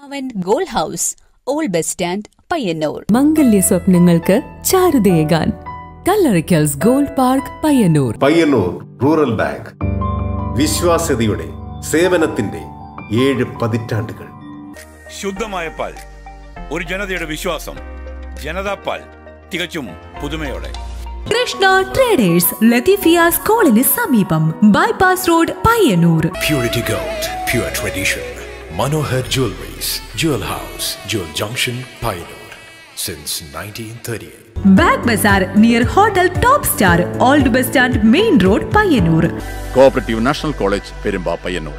അവൻ gold house old bus stand Payyanur മംഗല്യ സ്വപ്നങ്ങൾക്ക് ചാരുതയേകാൻ Kallarikkals gold park Payyanur Payyanur rural bank വിശ്വാസ്യതയുടെ സേവനത്തിന്റെ ഏഴ് പതിറ്റാണ്ടുകൾ ശുദ്ധമായ പാൽ ഒരു ജനതയുടെ വിശ്വാസം ജനതാ പാൽ തികച്ചും പുതുമയോടെ കൃഷ്ണ ട്രേഡേഴ്സ് ലത്തീഫിയ സ്കൂളിന് സമീപം bypass road Payyanur Purity Gold, pure tradition. Manohar Jewelries, Jewel House, Jewel Junction, Pioneer. Since 1938. Bag bazaar near hotel top star old bus stand main road Payyanur cooperative national college Perumba Payyanur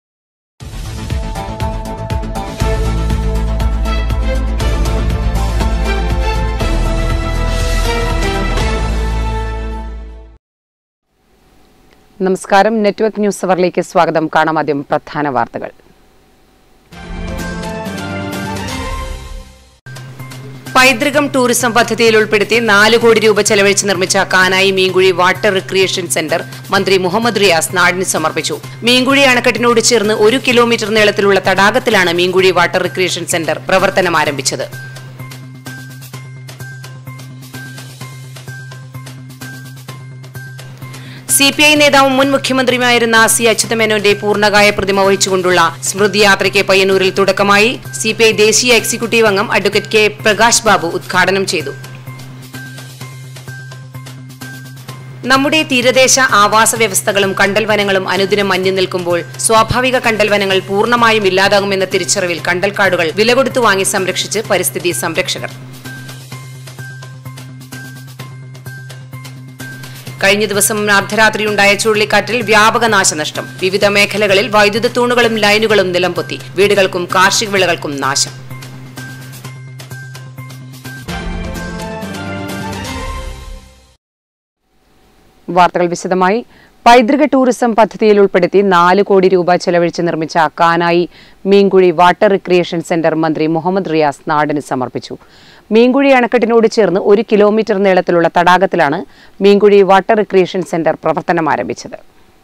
നമസ്കാരം നെറ്റ്വർക്ക് ന്യൂസ് അവറിലേക്ക് സ്വാഗതം കാണാം ആദ്യം പ്രധാന വാർത്തകൾ പൈതൃകം tourism പദ്ധതിയിൽ ഉൾപ്പെടുത്തി നാല് കോടി രൂപ ചെലവഴിച്ച് നിർമ്മിച്ച Kanayi Meenkuzhi water recreation centre മന്ത്രി മുഹമ്മദ് റിയാസ് നാടിന് സമർപ്പിച്ചു മീൻകുഴി അണക്കെട്ടിനോട് ചേർന്ന് ഒരു കിലോമീറ്റർ നീളത്തിലുള്ള തടാകത്തിലാണ് മീൻകുഴി വാട്ടർ റിക്രിയേഷൻ സെന്റർ പ്രവർത്തനം ആരംഭിച്ചത് സി പി ഐ നേതാവും മുൻ മുഖ്യമന്ത്രിയുമായിരുന്ന സി അച്യുതമേനോന്റെ പൂർണ്ണകായ പ്രതിമ വഹിച്ചുകൊണ്ടുള്ള സ്മൃതി യാത്രയ്ക്ക് പയ്യന്നൂരിൽ തുടക്കമായി സി പി ഐ ദേശീയ എക്സിക്യൂട്ടീവ് അംഗം അഡ്വക്കേറ്റ് കെ പ്രകാശ് ബാബു ഉദ്ഘാടനം ചെയ്തു നമ്മുടെ തീരദേശ ആവാസ വ്യവസ്ഥകളും കണ്ടൽ വനങ്ങളും അനുദിനം മഞ്ഞു നിൽക്കുമ്പോൾ സ്വാഭാവിക കണ്ടൽ വനങ്ങൾ പൂർണ്ണമായും ഇല്ലാതാകുമെന്ന തിരിച്ചറിവിൽ കണ്ടൽക്കാടുകൾ വില കൊടുത്തു വാങ്ങി സംരക്ഷിച്ച് പരിസ്ഥിതി സംരക്ഷകർ കഴിഞ്ഞ ദിവസം അർദ്ധരാത്രിയുണ്ടായ ചുഴലിക്കാറ്റിൽ വ്യാപക നാശനഷ്ടം വിവിധ മേഖലകളിൽ വൈദ്യുത തൂണുകളും ലൈനുകളും നിലംപൊത്തി വീടുകൾക്കും കാർഷിക വിളകൾക്കും നാശം വാർത്തകൾ വിശദമായി പൈതൃക ടൂറിസം പദ്ധതിയിൽ ഉൾപ്പെടുത്തി നാല് കോടി രൂപ ചെലവഴിച്ച് നിർമ്മിച്ച Kanayi Meenkuzhi water recreation centre മന്ത്രി മുഹമ്മദ് റിയാസ് നാടിന് സമർപ്പിച്ചു മീൻകുഴി അണക്കെട്ടിനോട് ചേർന്ന് ഒരു കിലോമീറ്റർ നീളത്തിലുള്ള തടാകത്തിലാണ് മീൻകുഴി വാട്ടർ റിക്രിയേഷൻ സെന്റർ പ്രവർത്തനം ആരംഭിച്ചത്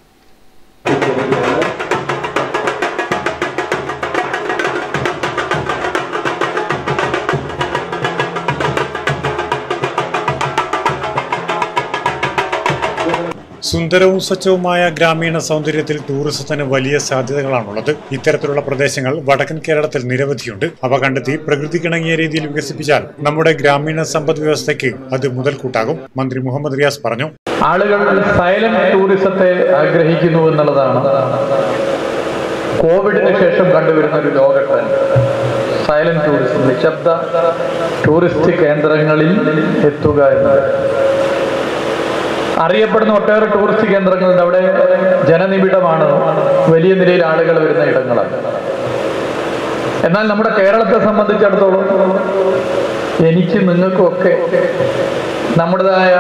സുന്ദരവും സ്വച്ഛവുമായ ഗ്രാമീണ സൗന്ദര്യത്തിൽ ടൂറിസത്തിന് വലിയ സാധ്യതകളാണുള്ളത് ഇത്തരത്തിലുള്ള പ്രദേശങ്ങൾ വടക്കൻ കേരളത്തിൽ നിരവധിയുണ്ട് അവ കണ്ടെത്തി പ്രകൃതിക്കിണങ്ങിയ രീതിയിൽ വികസിപ്പിച്ചാൽ നമ്മുടെ ഗ്രാമീണ സമ്പദ് വ്യവസ്ഥയ്ക്ക് അത് മുതൽക്കൂട്ടാകും മന്ത്രി മുഹമ്മദ് റിയാസ് പറഞ്ഞു ആളുകൾ സൈലന്റ് ടൂറിസത്തെ ആഗ്രഹിക്കുന്നു എന്നുള്ളതാണ് കോവിഡിന് ശേഷം കണ്ടുവരുന്ന ഒരു ലോക ട്രെൻഡ് സൈലന്റ് ടൂറിസം നിശബ്ദ ടൂറിസ്റ്റ് കേന്ദ്രങ്ങളിൽ എത്തുക എന്നത് അറിയപ്പെടുന്ന ഒട്ടേറെ ടൂറിസ്റ്റ് കേന്ദ്രങ്ങളുണ്ട് അവിടെ ജനനിബിഡമാണ് വലിയ നിലയിൽ ആളുകൾ വരുന്ന ഇടങ്ങളാണ് എന്നാൽ നമ്മുടെ കേരളത്തെ സംബന്ധിച്ചിടത്തോളം എനിക്ക് നിങ്ങൾക്കൊക്കെ നമ്മുടേതായ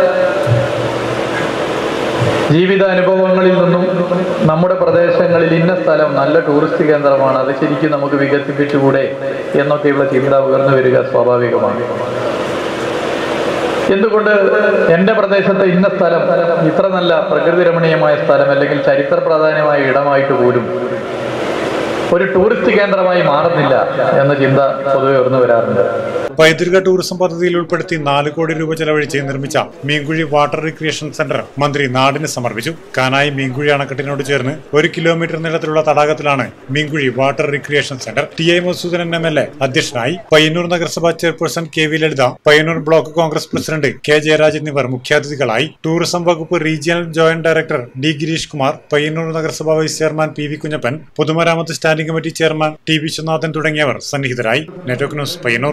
ജീവിതാനുഭവങ്ങളിൽ നിന്നും നമ്മുടെ പ്രദേശങ്ങളിൽ ഇന്ന സ്ഥലം നല്ല ടൂറിസ്റ്റ് കേന്ദ്രമാണ് അത് ശരിക്കും നമുക്ക് വികസിപ്പിച്ചുകൂടെ എന്നൊക്കെയുള്ള ചിന്ത ഉയർന്നു വരിക സ്വാഭാവികമാണ് എന്തുകൊണ്ട് എൻ്റെ പ്രദേശത്തെ ഇന്ന സ്ഥലം ഇത്ര നല്ല പ്രകൃതി രമണീയമായ സ്ഥലം അല്ലെങ്കിൽ ചരിത്ര പ്രാധാന്യമായ ഇടമായിട്ട് പോലും ഒരു ടൂറിസ്റ്റ് കേന്ദ്രമായി മാറുന്നില്ല എന്ന ചിന്ത പൊതുവെ ഉയർന്നു വരാറുണ്ട് പൈതൃക ടൂറിസം പദ്ധതിയിൽ ഉൾപ്പെടുത്തി നാല് കോടി രൂപ ചെലവഴിച്ച് നിർമ്മിച്ച മീൻകുഴി വാട്ടർ റിക്രിയേഷൻ സെന്റർ മന്ത്രി നാടിന് സമർപ്പിച്ചു കാനായി മീൻകുഴി അണക്കെട്ടിനോട് ചേർന്ന് ഒരു കിലോമീറ്റർ നീളത്തിലുള്ള തടാകത്തിലാണ് Meenkuzhi water recreation centre T I Madhusoodanan M L A അധ്യക്ഷനായി പയ്യന്നൂർ നഗരസഭാ chairperson K V Lalitha Payyanur block Congress president K Jayaraj എന്നിവർ മുഖ്യാതിഥികളായി ടൂറിസം വകുപ്പ് regional joint director D Girish Kumar Payyanur നഗരസഭാ vice chairman P V Kunhappan പൊതുമരാമത്ത് standing committee chairman T Viswanathan തുടങ്ങിയവർ സന്നിഹിതരായി network news Payyanur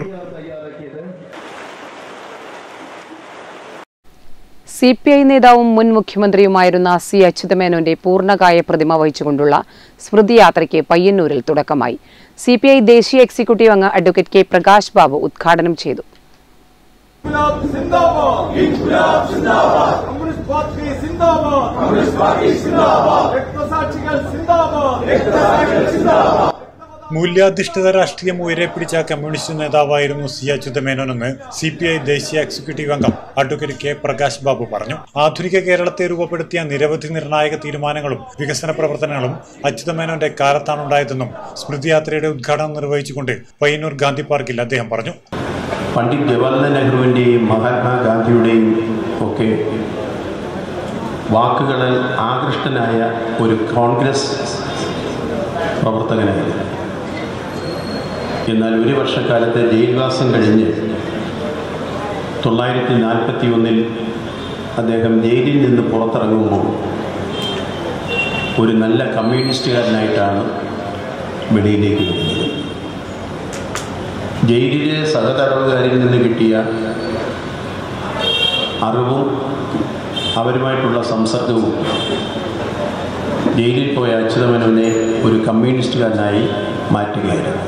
C P I നേതാവും മുൻ മുഖ്യമന്ത്രിയുമായിരുന്ന സി അച്യുതമേനോന്റെ പൂർണ്ണകായ പ്രതിമ വഹിച്ചുകൊണ്ടുള്ള സ്മൃതി യാത്രയ്ക്ക് പയ്യന്നൂരിൽ തുടക്കമായി സി പി ഐ ദേശീയ എക്സിക്യൂട്ടീവ് അംഗം അഡ്വക്കേറ്റ് കെ പ്രകാശ് ബാബു ഉദ്ഘാടനം ചെയ്തു കമ്മ്യൂണിസ്റ്റ് പാർട്ടി സിന്ദാബാദ് കമ്മ്യൂണിസ്റ്റ് പാർട്ടി സിന്ദാബാദ് രക്തസാക്ഷികൾ സിന്ദാബാദ് രക്തസാക്ഷികൾ സിന്ദാബാദ് മൂല്യാധിഷ്ഠിത രാഷ്ട്രീയം ഉയരെ പിടിച്ച കമ്മ്യൂണിസ്റ്റ് നേതാവായിരുന്നു സി അച്യുതമേനോനെന്ന് സി പി ഐ ദേശീയ എക്സിക്യൂട്ടീവ് അംഗം അഡ്വക്കേറ്റ് കെ പ്രകാശ് ബാബു പറഞ്ഞു ആധുനിക കേരളത്തെ രൂപപ്പെടുത്തിയ നിരവധി നിർണായക തീരുമാനങ്ങളും വികസന പ്രവർത്തനങ്ങളും അച്യുതമേനോന്റെ കാലത്താണുണ്ടായതെന്നും സ്മൃതി യാത്രയുടെ ഉദ്ഘാടനം നിർവഹിച്ചുകൊണ്ട് പയ്യന്നൂർ ഗാന്ധി പാർക്കിൽ അദ്ദേഹം പറഞ്ഞു പണ്ഡിറ്റ് ജവഹർലാൽ നെഹ്റുവിൻ്റെയും മഹാത്മാഗാന്ധിയുടെയും ഒക്കെ വാക്കുകളിൽ ആകൃഷ്ടനായ ഒരു കോൺഗ്രസ് പ്രവർത്തകനായിരുന്നു എന്നാൽ ഒരു വർഷക്കാലത്തെ ജയിൽവാസം കഴിഞ്ഞ് തൊള്ളായിരത്തി നാൽപ്പത്തി ഒന്നിൽ അദ്ദേഹം ജയിലിൽ നിന്ന് പുറത്തിറങ്ങുമ്പോൾ ഒരു നല്ല കമ്മ്യൂണിസ്റ്റുകാരനായിട്ടാണ് വെളിയിലേക്ക് വരുന്നത് ജയിലിലെ സഹതടവുകാരിൽ നിന്ന് കിട്ടിയ അറിവും അവരുമായിട്ടുള്ള സംസർഗവും ജയിലിൽ പോയ അച്യുതമേനോനെ ഒരു കമ്മ്യൂണിസ്റ്റുകാരനായി മാറ്റുകയായിരുന്നു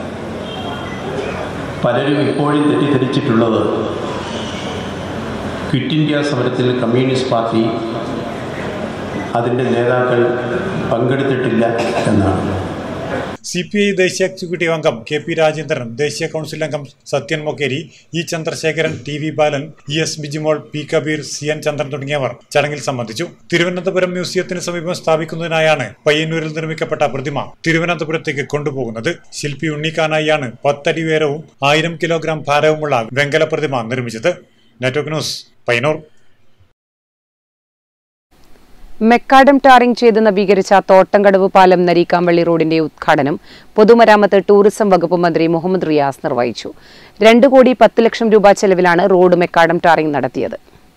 പലരും ഇപ്പോഴും തെറ്റിദ്ധരിച്ചിട്ടുള്ളത് ക്വിറ്റ് ഇന്ത്യ സമരത്തിൽ കമ്മ്യൂണിസ്റ്റ് പാർട്ടി അതിൻ്റെ നേതാക്കൾ പങ്കെടുത്തിട്ടില്ല എന്നാണ് സി പി ഐ ദേശീയ എക്സിക്യൂട്ടീവ് അംഗം കെ പി രാജേന്ദ്രൻ ദേശീയ കൗൺസിൽ അംഗം Sathyan Mokeri E Chandrasekharan T V Balan E S Bijimol P Kabeer C N Chandran തുടങ്ങിയവർ ചടങ്ങിൽ സംബന്ധിച്ചു തിരുവനന്തപുരം മ്യൂസിയത്തിന് സമീപം സ്ഥാപിക്കുന്നതിനായാണ് പയ്യന്നൂരിൽ നിർമ്മിക്കപ്പെട്ട പ്രതിമ തിരുവനന്തപുരത്തേക്ക് കൊണ്ടുപോകുന്നത് ശില്പി ഉണ്ണിക്കാനായിയാണ് പത്തടി ഉയരവും ആയിരം കിലോഗ്രാം ഭാരവുമുള്ള വെങ്കല പ്രതിമ നിർമ്മിച്ചത് network news Payyanur macadam tarring ചെയ്ത് നവീകരിച്ച തോട്ടംകടവ് പാലം നരീക്കാമ്പള്ളി റോഡിന്റെ ഉദ്ഘാടനം പൊതുമരാമത്ത് ടൂറിസം വകുപ്പ് മന്ത്രി മുഹമ്മദ് റിയാസ് നിർവഹിച്ചു രണ്ട് കോടി പത്ത് ലക്ഷം രൂപ ചെലവിലാണ് റോഡ് മെക്കാഡം ടാറിംഗ് നടത്തിയത്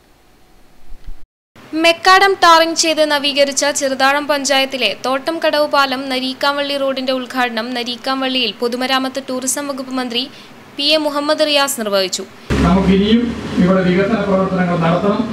മെക്കാഡം ടാറിംഗ് ചെയ്ത് നവീകരിച്ച ചെറുതാഴം പഞ്ചായത്തിലെ തോട്ടം കടവ് പാലം നരീക്കാവള്ളി റോഡിന്റെ ഉദ്ഘാടനം നരീക്കാവള്ളിയിൽ പൊതുമരാമത്ത് ടൂറിസം വകുപ്പ് മന്ത്രി പി എ മുഹമ്മദ് റിയാസ് നിർവഹിച്ചു നമുക്ക് ഇനിയും ഇവിടെ വികസന പ്രവർത്തനങ്ങൾ നടത്തണം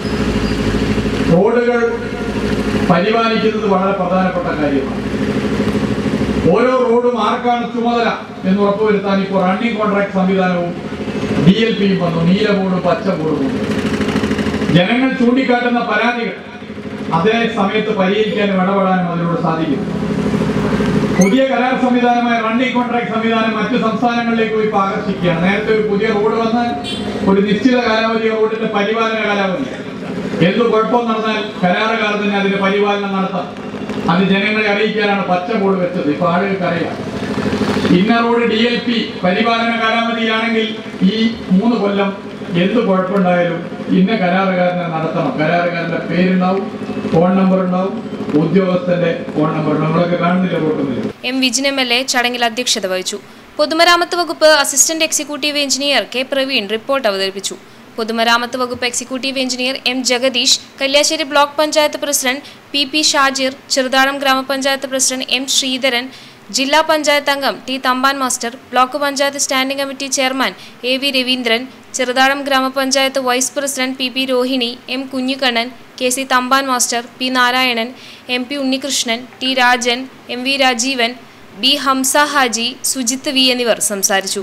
റോഡുകൾ പരിപാലിക്കുന്നത് വളരെ പ്രധാനപ്പെട്ട കാര്യമാണ് ഓരോ റോഡും ആർക്കാണ് ചുമതല എന്ന് ഉറപ്പുവരുത്താൻ ഇപ്പോൾ റണ്ണിംഗ് കോൺട്രാക്ട് സംവിധാനവും ഡി എൽ പിയും വന്നു നീല ബോർഡും പച്ച ബോർഡും ഉണ്ട്. ജനങ്ങൾ ചൂണ്ടിക്കാട്ടുന്ന പരാതികൾ അതേ സമയത്ത് പരിഹരിക്കാനും ഇടപെടാനും അതിലൂടെ സാധിക്കും പുതിയ കരാർ സംവിധാനമായ റണ്ണിംഗ് കോൺട്രാക്ട് സംവിധാനം മറ്റു സംസ്ഥാനങ്ങളിലേക്ക് പോയി ഇപ്പോൾ ആകർഷിക്കുകയാണ് നേരത്തെ ഒരു പുതിയ റോഡ് വന്നാൽ ഒരു നിശ്ചിത കാലാവധി റോഡിന്റെ പരിപാലന കാലാവധി എന്ത് കുഴപ്പം നടന്നാൽ കരാറുകാർ തന്നെ അതിന്റെ പരിപാലനം നടത്താം അത് ജനങ്ങളെ അറിയിക്കാനാണ് പച്ച ബോർഡ് വെച്ചത് ഇപ്പൊ ആളുകൾക്ക് അറിയാം ഇന്ന റോഡ് ഡി എൽ പി പരിപാലന കാലാവധിയിലാണെങ്കിൽ ഈ മൂന്ന് കൊല്ലം എന്ത് കുഴപ്പമുണ്ടായാലും ഇന്ന കരാറുകാരനെ നടത്തണം കരാറുകാരന്റെ പേരുണ്ടാവും ഫോൺ നമ്പർ ഉണ്ടാവും ഉദ്യോഗസ്ഥന്റെ ഫോൺ നമ്പർ നമ്മളൊക്കെ കാണുന്നില്ല റോട്ടുന്നില്ല M Vijin M L A ചടങ്ങിൽ അധ്യക്ഷത വഹിച്ചു പൊതുമരാമത്ത് വകുപ്പ് assistant executive engineer K Praveen report അവതരിപ്പിച്ചു പൊതുമരാമത്ത് വകുപ്പ് executive engineer M Jagadeesh Kalliasseri block panchayat president P P Shajir Cheruthazham ഗ്രാമപഞ്ചായത്ത് പ്രസിഡന്റ് എം ശ്രീധരൻ ജില്ലാ പഞ്ചായത്ത് അംഗം T Thampan master block panchayat standing committee chairman A V Raveendran Cheruthazham ഗ്രാമപഞ്ചായത്ത് vice president P P Rohini M Kunhikannan K C Thampan master P Narayanan M P Unnikrishnan T Rajan M V Rajeevan B Hamsa Haji Sujith V എന്നിവർ സംസാരിച്ചു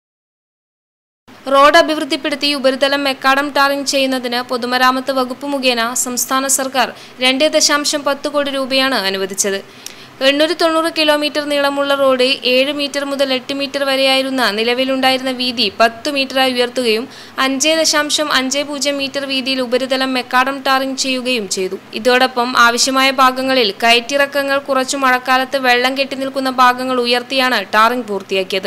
road അഭിവൃദ്ധിപ്പെടുത്തി ഉപരിതലം macadam tarring ചെയ്യുന്നതിന് പൊതുമരാമത്ത് വകുപ്പ് മുഖേന സംസ്ഥാന സർക്കാർ രണ്ട് ദശാംശം പത്ത് കോടി രൂപയാണ് അനുവദിച്ചത് എണ്ണൂറ്റി തൊണ്ണൂറ് കിലോമീറ്റർ നീളമുള്ള റോഡ് ഏഴ് മീറ്റർ മുതൽ എട്ട് മീറ്റർ വരെയായിരുന്ന നിലവിലുണ്ടായിരുന്ന വീതി പത്ത് മീറ്ററായി ഉയർത്തുകയും അഞ്ച് ദശാംശം അഞ്ച് പൂജ്യം മീറ്റർ വീതിയിൽ ഉപരിതലം മെക്കാഡം ടാറിംഗ് ചെയ്യുകയും ചെയ്തു ഇതോടൊപ്പം ആവശ്യമായ ഭാഗങ്ങളിൽ കയറ്റിറക്കങ്ങൾ കുറച്ചു മഴക്കാലത്ത് വെള്ളം കെട്ടി നിൽക്കുന്ന ഭാഗങ്ങൾ ഉയർത്തിയാണ് ടാറിംഗ് പൂർത്തിയാക്കിയത്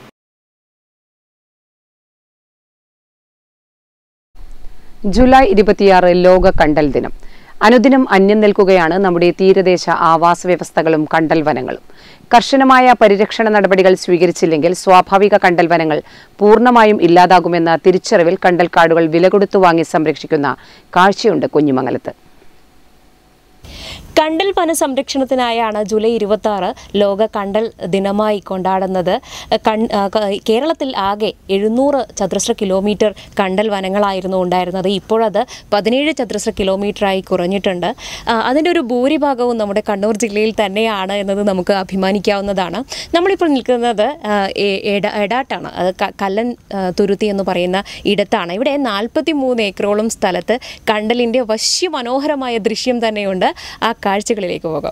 ജൂലൈ ഇരുപത്തിയാറ് ലോക കണ്ടൽ ദിനം അനുദിനം അന്യം നിൽക്കുകയാണ് നമ്മുടെ തീരദേശ ആവാസ വ്യവസ്ഥകളും കണ്ടൽ വനങ്ങളും കർശനമായ പരിരക്ഷണ നടപടികൾ സ്വീകരിച്ചില്ലെങ്കിൽ സ്വാഭാവിക കണ്ടൽ വനങ്ങൾ പൂർണ്ണമായും ഇല്ലാതാകുമെന്ന തിരിച്ചറിവിൽ കണ്ടൽ കാടുകൾ വില കൊടുത്തു വാങ്ങി സംരക്ഷിക്കുന്ന കാഴ്ചയുണ്ട് കുഞ്ഞുമംഗലത്ത് കണ്ടൽ വനസംരക്ഷണത്തിനായാണ് ജൂലൈ ഇരുപത്തി ആറ് ലോക കണ്ടൽ ദിനമായി കൊണ്ടാടുന്നത് കൺ- ആ, ക- കേരളത്തിൽ ആകെ എഴുന്നൂറ് ചതുരശ്ര കിലോമീറ്റർ കണ്ടൽ വനങ്ങളായിരുന്നു ഉണ്ടായിരുന്നത് ഇപ്പോഴത് പതിനേഴ് ചതുരശ്ര കിലോമീറ്ററായി കുറഞ്ഞിട്ടുണ്ട് ആ, അതിൻ്റെ ഒരു ഭൂരിഭാഗവും നമ്മുടെ കണ്ണൂർ ജില്ലയിൽ തന്നെയാണ് എന്നത് നമുക്ക് അഭിമാനിക്കാവുന്നതാണ് നമ്മളിപ്പോൾ നിൽക്കുന്നത് ആ, എ- എട- എടാട്ടാണ് അത് ക- കല്ലൻ ആ, തുരുത്തി എന്ന് പറയുന്ന ഇടത്താണ് ഇവിടെ നാൽപ്പത്തി മൂന്ന് ഏക്കറോളം സ്ഥലത്ത് കണ്ടലിൻ്റെ വശ്യമനോഹരമായ ദൃശ്യം തന്നെയുണ്ട് ആ കാഴ്ചകളിലേക്ക് പോകാം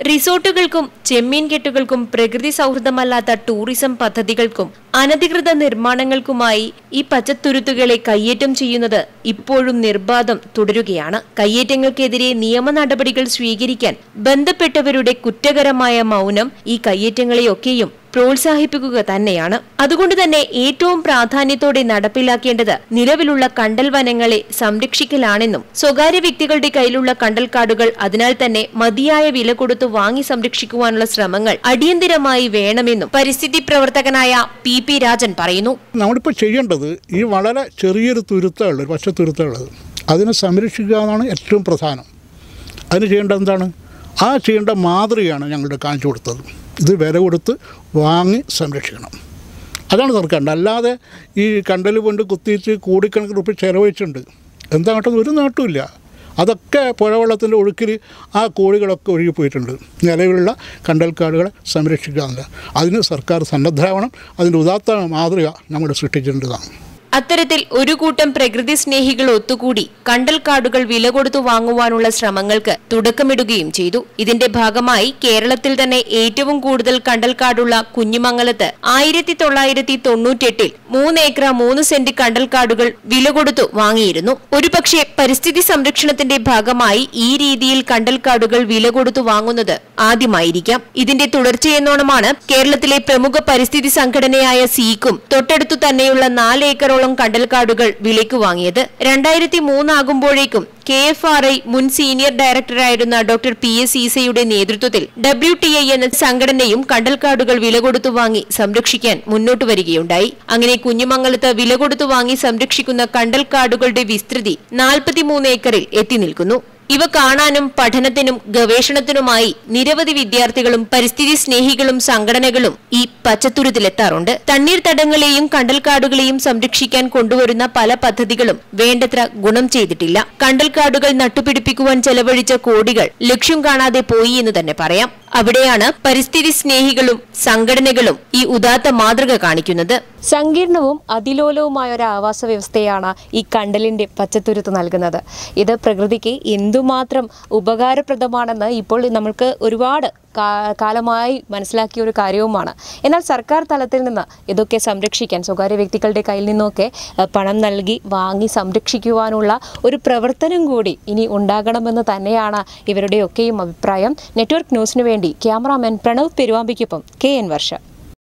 റിസോർട്ടുകൾക്കും ചെമ്മീൻ കെട്ടുകൾക്കും പ്രകൃതി സൗഹൃദമല്ലാത്ത ടൂറിസം പദ്ധതികൾക്കും അനധികൃത നിർമ്മാണങ്ങൾക്കുമായി ഈ പച്ചത്തുരുത്തുകളെ കയ്യേറ്റം ചെയ്യുന്നത് ഇപ്പോഴും നിർബാധം തുടരുകയാണ് കയ്യേറ്റങ്ങൾക്കെതിരെ നിയമ നടപടികൾ സ്വീകരിക്കാൻ ബന്ധപ്പെട്ടവരുടെ കുറ്റകരമായ മൗനം ഈ കയ്യേറ്റങ്ങളെയൊക്കെയും പ്രോത്സാഹിപ്പിക്കുക തന്നെയാണ് അതുകൊണ്ട് തന്നെ ഏറ്റവും പ്രാധാന്യത്തോടെ നടപ്പിലാക്കേണ്ടത് നിലവിലുള്ള കണ്ടൽ വനങ്ങളെ സംരക്ഷിക്കലാണെന്നും സ്വകാര്യ വ്യക്തികളുടെ കയ്യിലുള്ള കണ്ടൽക്കാടുകൾ അതിനാൽ തന്നെ മതിയായ വില കൊടുത്തു വാങ്ങി സംരക്ഷിക്കുവാനുള്ള ശ്രമങ്ങൾ അടിയന്തിരമായി വേണമെന്നും പരിസ്ഥിതി പ്രവർത്തകനായ പി പി രാജൻ പറയുന്നു നമ്മളിപ്പോൾ ചെയ്യേണ്ടത് ഈ വളരെ ചെറിയൊരു തുരുത്തുള്ളത് പച്ച തുരുത്തുള്ളത് അതിനെ സംരക്ഷിക്കുക എന്നാണ് ഏറ്റവും പ്രധാനം അതിന് ചെയ്യേണ്ടത് എന്താണ് ആ ചെയ്യേണ്ട മാതൃകയാണ് ഞങ്ങളുടെ കാണിച്ചു കൊടുത്തത് ഇത് വില കൊടുത്ത് വാങ്ങി സംരക്ഷിക്കണം അതാണ് സർക്കാരിൻ്റെ അല്ലാതെ ഈ കണ്ടൽ കൊണ്ട് കുത്തിയിട്ട് കോടിക്കണക്കിന് റുപ്യ ചിലവഴിച്ചിട്ടുണ്ട് എന്താ കേട്ടത് ഒരു നേട്ടമില്ല അതൊക്കെ പുഴവെള്ളത്തിൻ്റെ ഒഴുക്കിൽ ആ കോഴികളൊക്കെ ഒഴുകി പോയിട്ടുണ്ട് നിലവിലുള്ള കണ്ടൽക്കാടുകളെ സംരക്ഷിക്കുക എന്നില്ല അതിന് സർക്കാർ സന്നദ്ധരാവണം അതിൻ്റെ ഉദാത്ത മാതൃക നമ്മുടെ സൃഷ്ടിച്ചിട്ടുള്ളതാണ് അത്തരത്തിൽ ഒരു കൂട്ടം പ്രകൃതി സ്നേഹികൾ ഒത്തുകൂടി കണ്ടൽക്കാടുകൾ വില കൊടുത്തു വാങ്ങുവാനുള്ള ശ്രമങ്ങൾക്ക് തുടക്കമിടുകയും ചെയ്തു ഇതിന്റെ ഭാഗമായി കേരളത്തിൽ തന്നെ ഏറ്റവും കൂടുതൽ കണ്ടൽക്കാടുള്ള കുഞ്ഞിമംഗലത്ത് ആയിരത്തി തൊള്ളായിരത്തി തൊണ്ണൂറ്റെട്ടിൽ മൂന്ന് ഏക്കർ മൂന്ന് സെന്റ് കണ്ടൽക്കാടുകൾ വില കൊടുത്തു വാങ്ങിയിരുന്നു ഒരുപക്ഷെ പരിസ്ഥിതി സംരക്ഷണത്തിന്റെ ഭാഗമായി ഈ രീതിയിൽ കണ്ടൽക്കാടുകൾ വില കൊടുത്തു വാങ്ങുന്നത് ആദ്യമായിരിക്കാം ഇതിന്റെ തുടർച്ചയെന്നോണമാണ് കേരളത്തിലെ പ്രമുഖ പരിസ്ഥിതി സംഘടനയായ സീക്കും തൊട്ടടുത്തു തന്നെയുള്ള നാല് ഏക്കറോളം കണ്ടൽക്കാടുകൾ വിലയ്ക്ക് വാങ്ങിയത് രണ്ടായിരത്തി മൂന്നാകുമ്പോഴേക്കും കെ എഫ് ആർ ഐ മുൻ സീനിയർ ഡയറക്ടറായിരുന്ന ഡോക്ടർ പി എസ് ഈസയുടെ നേതൃത്വത്തിൽ ഡബ്ല്യു ടി ഐ എന്ന സംഘടനയും കണ്ടൽക്കാടുകൾ വില കൊടുത്തു വാങ്ങി സംരക്ഷിക്കാൻ മുന്നോട്ട് വരികയുണ്ടായി അങ്ങനെ കുഞ്ഞുമംഗലത്ത് വില കൊടുത്തു വാങ്ങി സംരക്ഷിക്കുന്ന കണ്ടൽക്കാടുകളുടെ വിസ്തൃതി നാൽപ്പത്തിമൂന്ന് ഏക്കറിൽ എത്തി നിൽക്കുന്നു ഇവ കാണാനും പഠനത്തിനും ഗവേഷണത്തിനുമായി നിരവധി വിദ്യാർത്ഥികളും പരിസ്ഥിതി സ്നേഹികളും സംഘടനകളും ഈ പച്ചത്തുരുത്തിലെത്താറുണ്ട് തണ്ണീർത്തടങ്ങളെയും കണ്ടൽക്കാടുകളെയും സംരക്ഷിക്കാൻ കൊണ്ടുവരുന്ന പല പദ്ധതികളും വേണ്ടത്ര ഗുണം ചെയ്തിട്ടില്ല കണ്ടൽക്കാടുകൾ നട്ടുപിടിപ്പിക്കുവാൻ ചെലവഴിച്ച കോടികൾ ലക്ഷ്യം കാണാതെ പോയി എന്ന് തന്നെ പറയാം അവിടെയാണ് പരിസ്ഥിതി സ്നേഹികളും സംഘടനകളും ഈ ഉദാത്ത മാതൃക കാണിക്കുന്നത് സങ്കീർണവും അതിലോലവുമായ ഒരു ആവാസ വ്യവസ്ഥയാണ് ഈ കണ്ടലിന്റെ പച്ചത്തുരുത്ത് നൽകുന്നത് ഇത് പ്രകൃതിക്ക് എന്തുമാത്രം ഉപകാരപ്രദമാണെന്ന് ഇപ്പോൾ നമ്മൾക്ക് ഒരുപാട് കാ- കാലമായി മനസ്സിലാക്കിയ ഒരു കാര്യവുമാണ് എന്നാൽ സർക്കാർ തലത്തിൽ നിന്ന് ഇതൊക്കെ സംരക്ഷിക്കാൻ സ്വകാര്യ വ്യക്തികളുടെ കയ്യിൽ നിന്നൊക്കെ ഏഹ്, പണം നൽകി വാങ്ങി സംരക്ഷിക്കുവാനുള്ള ഒരു പ്രവർത്തനം കൂടി ഇനി ഉണ്ടാകണമെന്ന് തന്നെയാണ് ഇവരുടെയൊക്കെയും അഭിപ്രായം നെറ്റ്വർക്ക് ന്യൂസിനു വേണ്ടി ക്യാമറാമാൻ പ്രണവ് പെരുവാമ്പിക്കൊപ്പം കെ എൻ വർഷ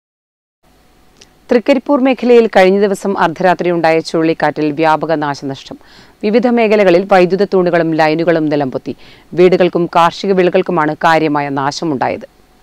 തൃക്കരിപ്പൂർ മേഖലയിൽ കഴിഞ്ഞ ദിവസം അർദ്ധരാത്രി ഉണ്ടായ ചുഴലിക്കാറ്റിൽ വ്യാപക നാശനഷ്ടം വിവിധ മേഖലകളിൽ വൈദ്യുത തൂണുകളും ലൈനുകളും നിലംപൊത്തി വീടുകൾക്കും കാർഷിക വിളകൾക്കുമാണ് കാര്യമായ നാശമുണ്ടായത്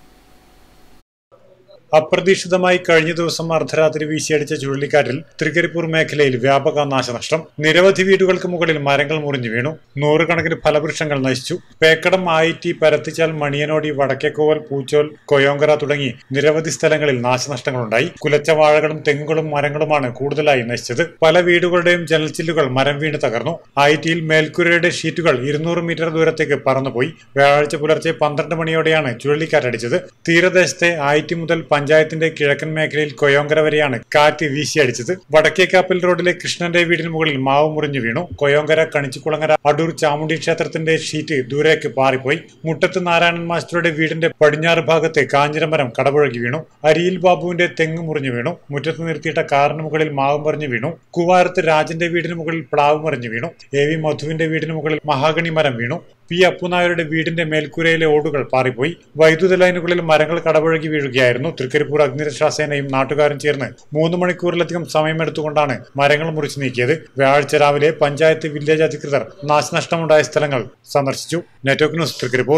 അപ്രതീക്ഷിതമായി കഴിഞ്ഞ ദിവസം അർദ്ധരാത്രി വീശിയടിച്ച ചുഴലിക്കാറ്റിൽ തൃക്കരിപ്പൂർ മേഖലയിൽ വ്യാപക നാശനഷ്ടം നിരവധി വീടുകൾക്ക് മുകളിൽ മരങ്ങൾ മുറിഞ്ഞു വീണു നൂറുകണക്കിന് ഫലവൃക്ഷങ്ങൾ നശിച്ചു പേക്കടം ആയിറ്റി പരത്തിച്ചാൽ മണിയനോടി വടക്കേക്കോവൽ പൂച്ചോൽ കൊയോങ്കര തുടങ്ങി നിരവധി സ്ഥലങ്ങളിൽ നാശനഷ്ടങ്ങളുണ്ടായി കുലച്ച വാഴകളും തെങ്ങുകളും മരങ്ങളുമാണ് കൂടുതലായി നശിച്ചത് പല വീടുകളുടെയും ജനൽച്ചില്ലുകൾ മരം വീണ് തകർന്നു ആയിറ്റിയിൽ മേൽക്കൂരയുടെ ഷീറ്റുകൾ ഇരുന്നൂറ് മീറ്റർ ദൂരത്തേക്ക് പറന്നുപോയി വ്യാഴാഴ്ച പുലർച്ചെ പന്ത്രണ്ട് മണിയോടെയാണ് ചുഴലിക്കാറ്റടിച്ചത് തീരദേശത്തെ ആയിറ്റി മുതൽ പഞ്ചായത്തിന്റെ കിഴക്കൻ മേഖലയിൽ കൊയോങ്കര വരെയാണ് കാറ്റ് വീശിയടിച്ചത് വടക്കേക്കാപ്പൽ റോഡിലെ കൃഷ്ണന്റെ വീടിന് മുകളിൽ മാവ് മുറിഞ്ഞു വീണു കൊയോങ്കര കണിച്ചുകുളങ്ങര അടൂർ ചാമുണ്ടി ക്ഷേത്രത്തിന്റെ ഷീറ്റ് ദൂരേക്ക് പാറിപ്പോയി മുട്ടത്ത് നാരായണൻ മാസ്റ്ററുടെ വീടിന്റെ പടിഞ്ഞാറ് ഭാഗത്തെ കാഞ്ഞിരമരം കടപുഴകി വീണു അരിയിൽ ബാബുവിന്റെ തെങ്ങ് മുറിഞ്ഞു വീണു മുറ്റത്ത് നിർത്തിയിട്ട കാറിന് മുകളിൽ മാവ് മറിഞ്ഞു വീണു കുവാരത്ത് രാജന്റെ വീടിന് മുകളിൽ പ്ലാവ് മറിഞ്ഞു വീണു എ വി മധുവിന്റെ വീടിന് മുകളിൽ മഹാഗണി മരം വീണു പി അപ്പുനായരുടെ വീടിന്റെ മേൽക്കൂരയിലെ ഓടുകൾ പാറിപ്പോയി വൈദ്യുത ലൈനുകളിൽ മരങ്ങൾ കടപുഴകി വീഴുകയായിരുന്നു തൃക്കരിപ്പൂർ അഗ്നിരക്ഷാസേനയും നാട്ടുകാരും ചേർന്ന് മൂന്ന് മണിക്കൂറിലധികം സമയമെടുത്തുകൊണ്ടാണ് മരങ്ങൾ മുറിച്ചു നീക്കിയത് വ്യാഴാഴ്ച രാവിലെ പഞ്ചായത്ത് വില്ലേജ് അധികൃതർ നാശനഷ്ടമുണ്ടായ സ്ഥലങ്ങൾ സന്ദർശിച്ചു നെറ്റ്വർക്ക് ന്യൂസ് തൃക്കരിപ്പൂർ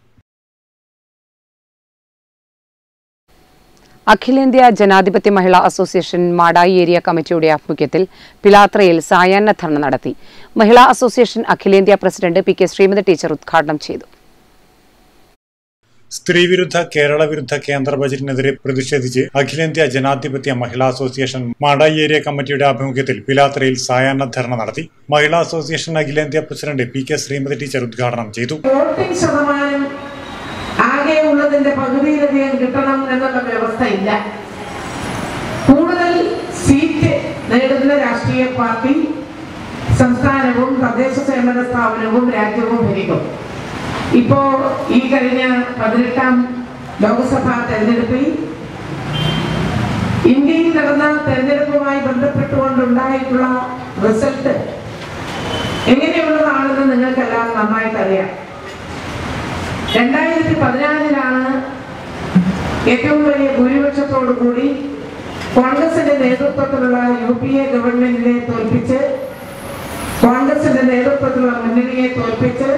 അഖിലേന്ത്യാ ജനാധിപത്യ മഹിളാ അസോസിയേഷൻ മാടായി ഏരിയ കമ്മിറ്റിയുടെ ആഭിമുഖ്യത്തിൽ പിലാത്രയിൽ സായാഹ്ന ധർണ നടത്തി മഹിളാ അസോസിയേഷൻ അഖിലേന്ത്യാ president P K Sreemathi teacher ഉദ്ഘാടനം ചെയ്തു സ്ത്രീവിരുദ്ധ കേരള വിരുദ്ധ കേന്ദ്ര ബജറ്റിനെതിരെ പ്രതിഷേധിച്ച് അഖിലേന്ത്യാ ജനാധിപത്യ മഹിളാ അസോസിയേഷൻ മാടായി ഏരിയ കമ്മിറ്റിയുടെ ആഭിമുഖ്യത്തിൽ പിലാത്രയിൽ സായാഹ്ന ധർണ നടത്തി മഹിളാ അസോസിയേഷൻ അഖിലേന്ത്യാ president P K Sreemathi teacher ഉദ്ഘാടനം ചെയ്തു വോട്ടിംഗ് ശതമാനം ആകെ ഉള്ളതിന്റെ പകുതിയിലധികം കിട്ടണം എന്നുള്ള വ്യവസ്ഥയില്ല കൂടുതൽ സീറ്റ് നേടുന്ന രാഷ്ട്രീയ പാർട്ടി സംസ്ഥാനവും തദ്ദേശ സ്വയംഭരണ സ്ഥാപനവും രാജ്യവും ഭരിക്കും ഇപ്പോ ഈ കഴിഞ്ഞ പതിനെട്ടാം ലോക്സഭാ തെരഞ്ഞെടുപ്പിൽ ഇന്ത്യയിൽ നടന്ന തെരഞ്ഞെടുപ്പുമായി ബന്ധപ്പെട്ടുകൊണ്ടുണ്ടായിട്ടുള്ള റിസൾട്ട് എങ്ങനെയുള്ളതാണെന്ന് നിങ്ങൾക്കെല്ലാം നന്നായിട്ട് അറിയാം രണ്ടായിരത്തി പതിനാലിലാണ് ഏറ്റവും വലിയ ഭൂരിപക്ഷത്തോടു കൂടി കോൺഗ്രസിന്റെ നേതൃത്വത്തിലുള്ള യു പി എ ഗവൺമെന്റിനെ തോൽപ്പിച്ച് കോൺഗ്രസിന്റെ നേതൃത്വത്തിലുള്ള മുന്നണിയെ തോൽപ്പിച്ച്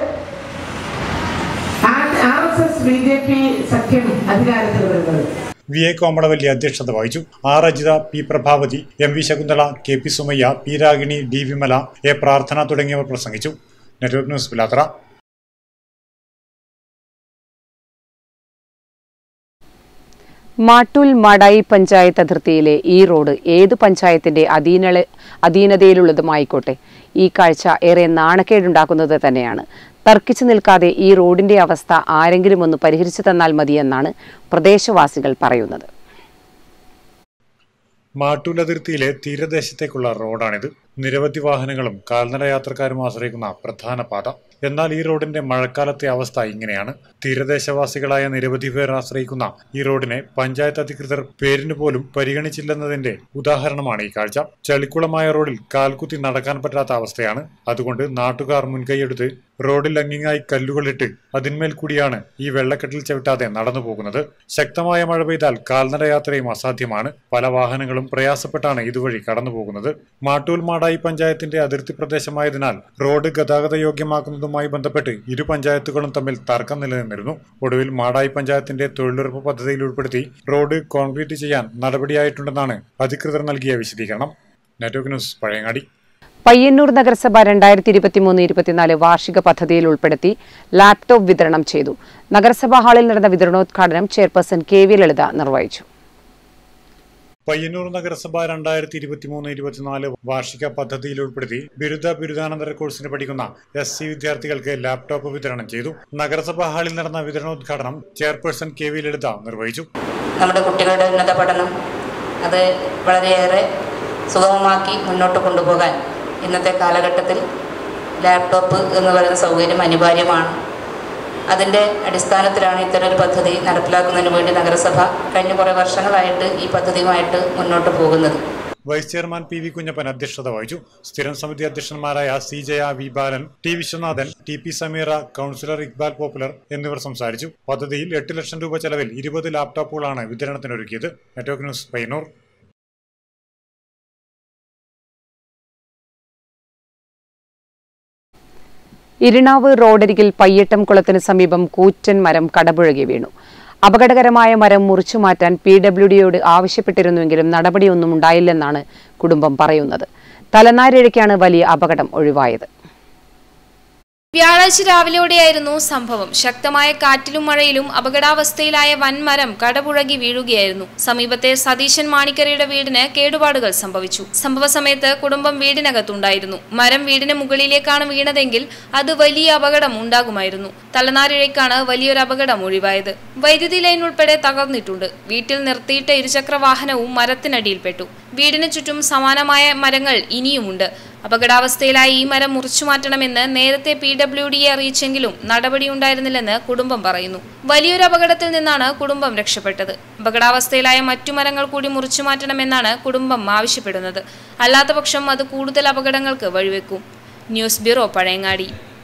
R S S B J P സഖ്യം അധികാരത്തിൽ വരുന്നത് വി എ കോമളവല്ലി അധ്യക്ഷത വഹിച്ചു R Ajitha P Prabhavathi M V Shakunthala K P Sumayya P Ragini D Vimala A Prarthana തുടങ്ങിയവർ പ്രസംഗിച്ചു നെറ്റ്വർക്ക് ന്യൂസ് പിലാത്ര മാട്ടൂൽ മാടായി പഞ്ചായത്ത് അതിർത്തിയിലെ ഈ റോഡ് ഏത് പഞ്ചായത്തിന്റെ അധീന അധീനതയിലുള്ളതുമായിക്കോട്ടെ ഈ കാഴ്ച ഏറെ നാണക്കേടുണ്ടാക്കുന്നത് തന്നെയാണ് തർക്കിച്ചു നിൽക്കാതെ ഈ റോഡിന്റെ അവസ്ഥ ആരെങ്കിലും ഒന്ന് പരിഹരിച്ചു തന്നാൽ മതിയെന്നാണ് പ്രദേശവാസികൾ പറയുന്നത് മാട്ടൂൽ അതിർത്തിയിലെ തീരദേശത്തേക്കുള്ള റോഡാണിത് നിരവധി വാഹനങ്ങളും കാൽനട യാത്രക്കാരും ആശ്രയിക്കുന്ന പ്രധാന പാത എന്നാൽ ഈ റോഡിന്റെ മഴക്കാലത്തെ അവസ്ഥ ഇങ്ങനെയാണ് തീരദേശവാസികളായ നിരവധി പേർ ആശ്രയിക്കുന്ന ഈ റോഡിനെ പഞ്ചായത്ത് അധികൃതർ പേരിന് പോലും പരിഗണിച്ചില്ലെന്നതിന്റെ ഉദാഹരണമാണ് ഈ കാഴ്ച ചളിക്കുളമായ റോഡിൽ കാൽകുത്തി നടക്കാൻ പറ്റാത്ത അവസ്ഥയാണ് അതുകൊണ്ട് നാട്ടുകാർ മുൻകൈയെടുത്ത് റോഡിൽ അങ്ങിങ്ങായി കല്ലുകളിട്ട് അതിന്മേൽ കൂടിയാണ് ഈ വെള്ളക്കെട്ടിൽ ചവിട്ടാതെ നടന്നു പോകുന്നത് ശക്തമായ മഴ പെയ്താൽ കാൽനട യാത്രയും അസാധ്യമാണ് പല വാഹനങ്ങളും പ്രയാസപ്പെട്ടാണ് ഇതുവഴി കടന്നു പോകുന്നത് മാട്ടൂൽ മാടായി പഞ്ചായത്തിന്റെ അതിർത്തി പ്രദേശമായതിനാൽ റോഡ് ഗതാഗത യോഗ്യമാക്കുന്നതുമായി ബന്ധപ്പെട്ട് ഇരു പഞ്ചായത്തുകളും തമ്മിൽ തർക്കം നിലനിന്നിരുന്നു ഒടുവിൽ മാടായി പഞ്ചായത്തിന്റെ തൊഴിലുറപ്പ് പദ്ധതിയിൽ ഉൾപ്പെടുത്തി റോഡ് കോൺക്രീറ്റ് ചെയ്യാൻ നടപടിയായിട്ടുണ്ടെന്നാണ് അധികൃതർ നൽകിയ വിശദീകരണം നെറ്റ്വർക്ക് ന്യൂസ് പഴയങ്ങാടി പയ്യന്നൂർ നഗരസഭ രണ്ടായിരത്തി ഇരുപത്തിമൂന്ന് ഇരുപത്തിനാല് വാർഷിക പദ്ധതിയിൽ ഉൾപ്പെടുത്തി ലാപ്ടോപ്പ് വിതരണം ചെയ്തു നഗരസഭാ ഹാളിൽ നടന്ന വിതരണോദ്ഘാടനം ചെയർപേഴ്സൺ കെ വി ലളിത നിർവഹിച്ചു പയ്യന്നൂർ നഗരസഭ രണ്ടായിരത്തി ഇരുപത്തിമൂന്ന് ഇരുപത്തിനാല് വാർഷിക പദ്ധതിയിൽ ഉൾപ്പെടുത്തി ബിരുദ ബിരുദാനന്തര കോഴ്സിന് പഠിക്കുന്ന എസ് സി വിദ്യാർത്ഥികൾക്ക് ലാപ്ടോപ്പ് വിതരണം ചെയ്തു നഗരസഭാ ഹാളിൽ നടന്ന വിതരണോദ്ഘാടനം ചെയർപേഴ്സൺ കെ വി ലളിത നിർവഹിച്ചു നമ്മുടെ കുട്ടികളുടെ ഉന്നത പഠനം അത് വളരെയേറെ സുഗമമാക്കി മുന്നോട്ട് കൊണ്ടുപോകാൻ ഇന്നത്തെ കാലഘട്ടത്തിൽ ലാപ്ടോപ്പ് എന്ന് പറയുന്ന സൗകര്യം അനിവാര്യമാണ് അതിൻ്റെ അടിസ്ഥാനത്തിലാണ് ഇത്തരമൊരു പദ്ധതി നടപ്പിലാക്കുന്നതിന് വേണ്ടി നഗരസഭ കഴിഞ്ഞ കുറേ വർഷങ്ങളായിട്ട് ഈ പദ്ധതിയുമായിട്ട് മുന്നോട്ട് പോകുന്നത് vice chairman P V Kunhappan അധ്യക്ഷത വഹിച്ചു സ്ഥിരം സമിതി അധ്യക്ഷന്മാരായ C Jaya V Balan T Viswanathan T P Sameera councillor Iqbal Popular എന്നിവർ സംസാരിച്ചു പദ്ധതിയിൽ എട്ട് ലക്ഷം രൂപ ചെലവിൽ ഇരുപത് ലാപ്ടോപ്പുകളാണ് വിതരണത്തിനൊരുക്കിയത് നെറ്റ്വർക്ക് ന്യൂസ് പയ്യന്നൂർ ഇരിണാവ് റോഡരികിൽ പയ്യട്ടം കുളത്തിന് സമീപം കൂറ്റൻ മരം കടപുഴകി വീണു അപകടകരമായ മരം മുറിച്ചു മാറ്റാൻ പി ഡബ്ല്യു ഡിയോട് ആവശ്യപ്പെട്ടിരുന്നുവെങ്കിലും നടപടിയൊന്നും ഉണ്ടായില്ലെന്നാണ് കുടുംബം പറയുന്നത് തലനാരിഴയ്ക്കാണ് വലിയ അപകടം ഒഴിവായത് വ്യാഴാഴ്ച രാവിലെയോടെയായിരുന്നു സംഭവം ശക്തമായ കാറ്റിലും മഴയിലും അപകടാവസ്ഥയിലായ വൻമരം കടപുഴകി വീഴുകയായിരുന്നു സമീപത്തെ സതീശൻ മാണിക്കരയുടെ വീടിന് കേടുപാടുകൾ സംഭവിച്ചു സംഭവ സമയത്ത് കുടുംബം വീടിനകത്തുണ്ടായിരുന്നു മരം വീടിന് മുകളിലേക്കാണ് വീണതെങ്കിൽ അത് വലിയ അപകടം ഉണ്ടാകുമായിരുന്നു തലനാരിഴയ്ക്കാണ് വലിയൊരു അപകടം ഒഴിവായത് വൈദ്യുതി ലൈൻ ഉൾപ്പെടെ തകർന്നിട്ടുണ്ട് വീട്ടിൽ നിർത്തിയിട്ട ഇരുചക്ര വാഹനവും മരത്തിനടിയിൽപ്പെട്ടു വീടിന് ചുറ്റും സമാനമായ മരങ്ങൾ ഇനിയുമുണ്ട് അപകടാവസ്ഥയിലായ ഈ മരം മുറിച്ചു മാറ്റണമെന്ന് നേരത്തെ പി ഡബ്ല്യു ഡിയെ അറിയിച്ചെങ്കിലും നടപടിയുണ്ടായിരുന്നില്ലെന്ന് കുടുംബം പറയുന്നു വലിയൊരു അപകടത്തിൽ നിന്നാണ് കുടുംബം രക്ഷപ്പെട്ടത് അപകടാവസ്ഥയിലായ മറ്റു മരങ്ങൾ കൂടി മുറിച്ചു മാറ്റണമെന്നാണ് കുടുംബം ആവശ്യപ്പെടുന്നത് അല്ലാത്തപക്ഷം അത് കൂടുതൽ അപകടങ്ങൾക്ക് വഴിവെക്കും news bureau Pazhayangadi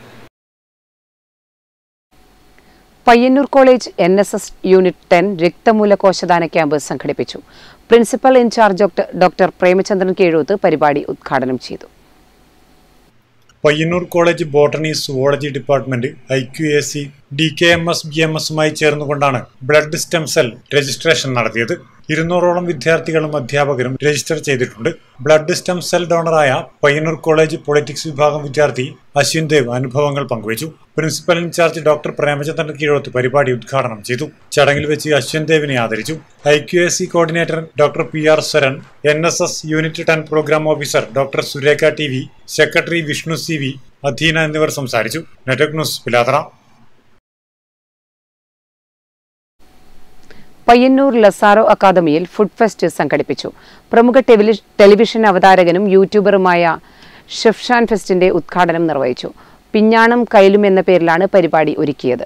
Payyanur college N S S unit ten രക്തമൂല കോശദാന ക്യാമ്പ് സംഘടിപ്പിച്ചു principal in charge doctor doctor Premachandran Keezhoth പരിപാടി ഉദ്ഘാടനം ചെയ്തു Payyanur college botany zoology department I Q A C D K M S B M എസുമായി ചേർന്നുകൊണ്ടാണ് ബ്ലഡ് സ്റ്റെം സെൽ രജിസ്ട്രേഷൻ നടത്തിയത് ഇരുന്നൂറോളം വിദ്യാർത്ഥികളും അധ്യാപകരും രജിസ്റ്റർ ചെയ്തിട്ടുണ്ട് ബ്ലഡ് സ്റ്റെം സെൽ ഡോണറായ പയ്യന്നൂർ കോളേജ് പൊളിറ്റിക്സ് വിഭാഗം വിദ്യാർത്ഥി അശ്വിൻ ദേവ് അനുഭവങ്ങൾ പങ്കുവച്ചു principal in charge doctor Premachandran Keezhoth പരിപാടി ഉദ്ഘാടനം ചെയ്തു ചടങ്ങിൽ വെച്ച് അശ്വിൻ ദേവിനെ ആദരിച്ചു I Q S C coordinator doctor P R Swaran N S S unit ten programme officer doctor Surekha T V secretary Vishnu C V Adheena എന്നിവർ സംസാരിച്ചു നെറ്റ്വർക്ക് ന്യൂസ് പിലാത്ര പയ്യന്നൂർ ലസാറോ അക്കാദമിയിൽ ഫുഡ് ഫെസ്റ്റ് സംഘടിപ്പിച്ചു പ്രമുഖ ടെലിവിഷൻ അവതാരകനും യൂട്യൂബറുമായ ഷെഫ്ഷാൻ ഫെസ്റ്റിന്റെ ഉദ്ഘാടനം നിർവഹിച്ചു പിഞ്ഞാണം കൈലും എന്ന പേരിലാണ് പരിപാടി ഒരുക്കിയത്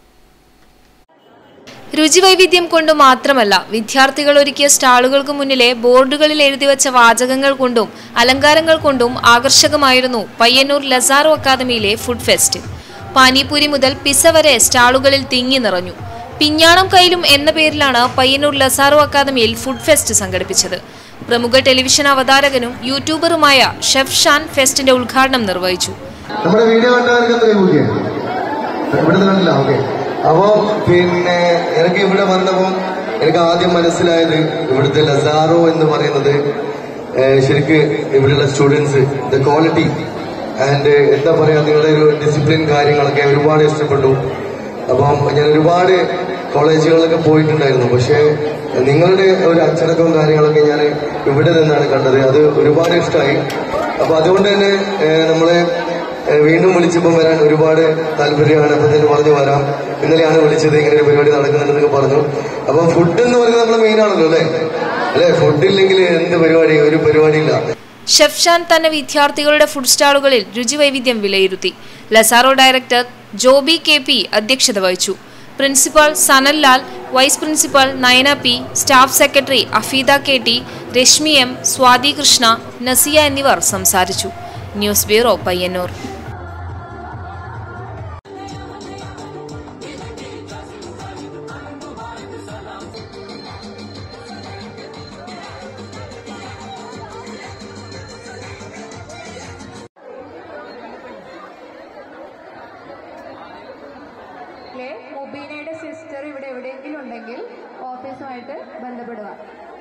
രുചിവൈവിധ്യം കൊണ്ട് മാത്രമല്ല വിദ്യാർത്ഥികൾ ഒരുക്കിയ സ്റ്റാളുകൾക്ക് മുന്നിലെ ബോർഡുകളിൽ എഴുതിവച്ച വാചകങ്ങൾ കൊണ്ടും അലങ്കാരങ്ങൾ കൊണ്ടും ആകർഷകമായിരുന്നു പയ്യന്നൂർ ലസാറോ അക്കാദമിയിലെ ഫുഡ് ഫെസ്റ്റ് പാനിപൂരി മുതൽ പിസ വരെ സ്റ്റാളുകളിൽ തിങ്ങി നിറഞ്ഞു പിഞ്ഞാണം കയ്യിലും എന്ന പേരിലാണ് പയ്യന്നൂർ ലസാറോ അക്കാദമിയിൽ ഫുഡ് ഫെസ്റ്റ് സംഘടിപ്പിച്ചത് പ്രമുഖ ടെലിവിഷൻ അവതാരകനും യൂട്യൂബറുമായ ഷെഫ് ഷാൻ ഫെസ്റ്റിന്റെ ഉദ്ഘാടനം നിർവഹിച്ചു നമ്മുടെ വീഡിയോ കണ്ടവർക്ക് എന്ത് കൈകൂട്ടിയാണ് ഇവിടെ കണ്ടില്ല ഓക്കെ അപ്പോ പിന്നെ എനിക്ക് ഇവിടെ വന്നപ്പോൾ എനിക്ക് ആദ്യം മനസ്സിലായത് ഇവിടുത്തെ ലസാറോ എന്ന് പറയുന്നത് ഏഹ്, ശരിക്ക് ഇവിടെയുള്ള സ്റ്റുഡൻസ് ദ ക്വാളിറ്റി ആൻഡ് എന്താ പറയാ നിങ്ങളുടെ ഒരു ഡിസിപ്ലിൻ കാര്യങ്ങളൊക്കെ ഒരുപാട് ഇഷ്ടപ്പെട്ടു അപ്പം ഞാൻ ഒരുപാട് കോളേജുകളിലൊക്കെ പോയിട്ടുണ്ടായിരുന്നു പക്ഷേ നിങ്ങളുടെ ഒരു അച്ചടക്കവും കാര്യങ്ങളൊക്കെ ഞാൻ ഇവിടെ നിന്നാണ് കണ്ടത് അത് ഒരുപാട് ഇഷ്ടമായി അപ്പൊ അതുകൊണ്ട് തന്നെ ഏഹ്, നമ്മളെ ഏഹ് വീണ്ടും വിളിച്ചപ്പോൾ വരാൻ ഒരുപാട് താല്പര്യമാണ് അപ്പൊ തന്നെ പറഞ്ഞു വരാം ഇന്നലെയാണ് വിളിച്ചത് ഇങ്ങനെ ഒരു പരിപാടി നടക്കുന്നുണ്ടെന്നൊക്കെ പറഞ്ഞു അപ്പൊ ഫുഡ് എന്ന് പറയുന്നത് നമ്മുടെ മെയിൻ ആണല്ലോ അല്ലേ അല്ലെ ഫുഡ് ഇല്ലെങ്കിൽ എന്ത് പരിപാടി ഒരു പരിപാടിയില്ല ഷെഫ് ഷാൻ തന്നെ വിദ്യാർത്ഥികളുടെ ഫുഡ് സ്റ്റാളുകളിൽ രുചിവൈവിധ്യം വിലയിരുത്തി Lazaro director Joby K P അധ്യക്ഷത വഹിച്ചു principal Sanallal vice principal Nayana P staff secretary Afeeda K T Reshmi M Swathi Krishna Nasiya എന്നിവർ സംസാരിച്ചു ന്യൂസ് ബ്യൂറോ പയ്യന്നൂർ മുബീനയുടെ സിസ്റ്റർ ഇവിടെ എവിടെയെങ്കിലും ഉണ്ടെങ്കിൽ ഓഫീസുമായിട്ട് ബന്ധപ്പെടുക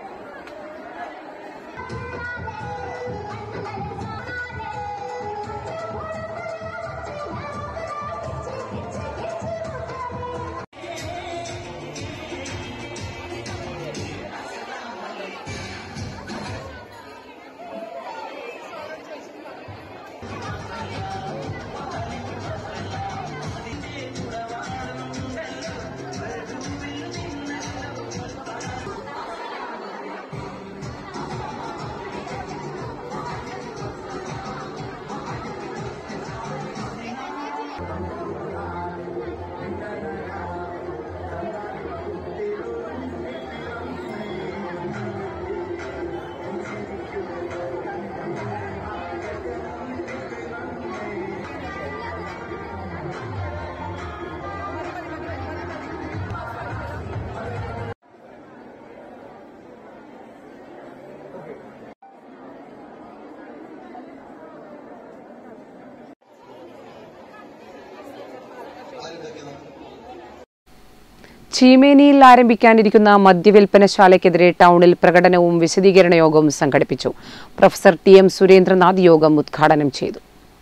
ചീമേനിയിൽ ആരംഭിക്കാനിരിക്കുന്ന മദ്യവിൽപ്പനശാലയ്ക്കെതിരെ ടൗണിൽ പ്രകടനവും വിശദീകരണ യോഗവും സംഘടിപ്പിച്ചു പ്രൊഫസർ ടി എം സുരേന്ദ്രനാഥ് യോഗം ഉദ്ഘാടനം ചെയ്തു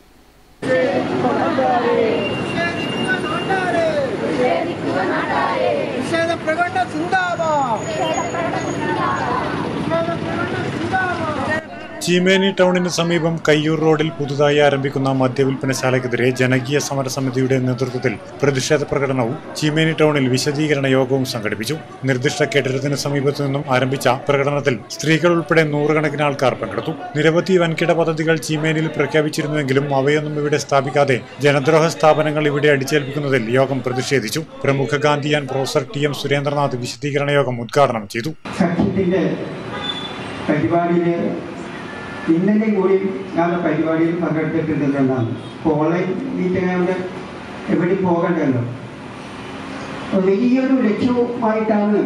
ചീമേനി ടൗണിന് സമീപം കയ്യൂർ റോഡിൽ പുതുതായി ആരംഭിക്കുന്ന മദ്യവിൽപ്പനശാലയ്ക്കെതിരെ ജനകീയ സമരസമിതിയുടെ നേതൃത്വത്തിൽ പ്രതിഷേധ പ്രകടനവും ചീമേനി ടൗണിൽ വിശദീകരണ യോഗവും സംഘടിപ്പിച്ചു നിർദ്ദിഷ്ട കെട്ടിടത്തിന് സമീപത്തു നിന്നും ആരംഭിച്ച പ്രകടനത്തിൽ സ്ത്രീകൾ ഉൾപ്പെടെ നൂറുകണക്കിന് ആൾക്കാർ പങ്കെടുത്തു നിരവധി വൻകിട പദ്ധതികൾ ചീമേനിയിൽ പ്രഖ്യാപിച്ചിരുന്നുവെങ്കിലും അവയൊന്നും ഇവിടെ സ്ഥാപിക്കാതെ ജനദ്രോഹ സ്ഥാപനങ്ങൾ ഇവിടെ അടിച്ചേൽപ്പിക്കുന്നതിൽ യോഗം പ്രതിഷേധിച്ചു പ്രമുഖ Gandhian professor T M Surendranath വിശദീകരണ യോഗം ഉദ്ഘാടനം ചെയ്തു സഖ്യത്തിൻ്റെ പരിപാടിയിൽ ഇന്നലെ കൂടി ഞാൻ ആ പരിപാടിയിൽ പങ്കെടുത്തിട്ടുണ്ടെന്നാണ് ഇപ്പോൾ ഓൺലൈൻ മീറ്റിംഗ് ആയതുകൊണ്ട് എവിടെയും പോകണ്ടല്ലോ അപ്പോൾ വലിയൊരു ലക്ഷ്യവുമായിട്ടാണ്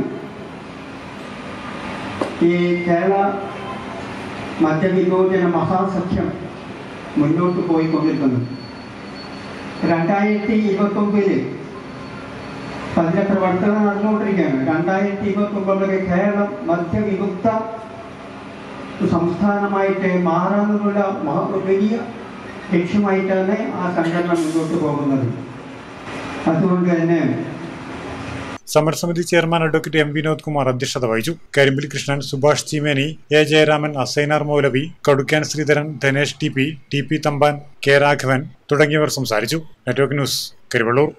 ഈ കേരള മദ്യവിമോചന മഹാസഖ്യം മുന്നോട്ട് പോയിക്കൊണ്ടിരിക്കുന്നത് രണ്ടായിരത്തി ഇരുപത്തൊമ്പതിൽ അതിന്റെ പ്രവർത്തനം നടന്നുകൊണ്ടിരിക്കുകയാണ് രണ്ടായിരത്തി ഇരുപത്തൊമ്പതിലൊക്കെ കേരളം മദ്യവിമുക്ത സംസ്ഥാനമായിട്ട് മാറാനുള്ള മഹാ വലിയ ലക്ഷ്യമായിട്ടാണ് ആ സംഘടന മുന്നോട്ട് പോകുന്നത് അതുകൊണ്ട് തന്നെ സമരസമിതി chairman advocate M Vinod Kumar അധ്യക്ഷത വഹിച്ചു Karimbil Krishnan Subhash Cheemeni A Jayaraman Asainar Moulavi Kadukkan Sreedharan Dhanesh T P T P Thampan K Raghavan തുടങ്ങിയവർ സംസാരിച്ചു നെറ്റ്വർക്ക് ന്യൂസ് കരിവള്ളൂർ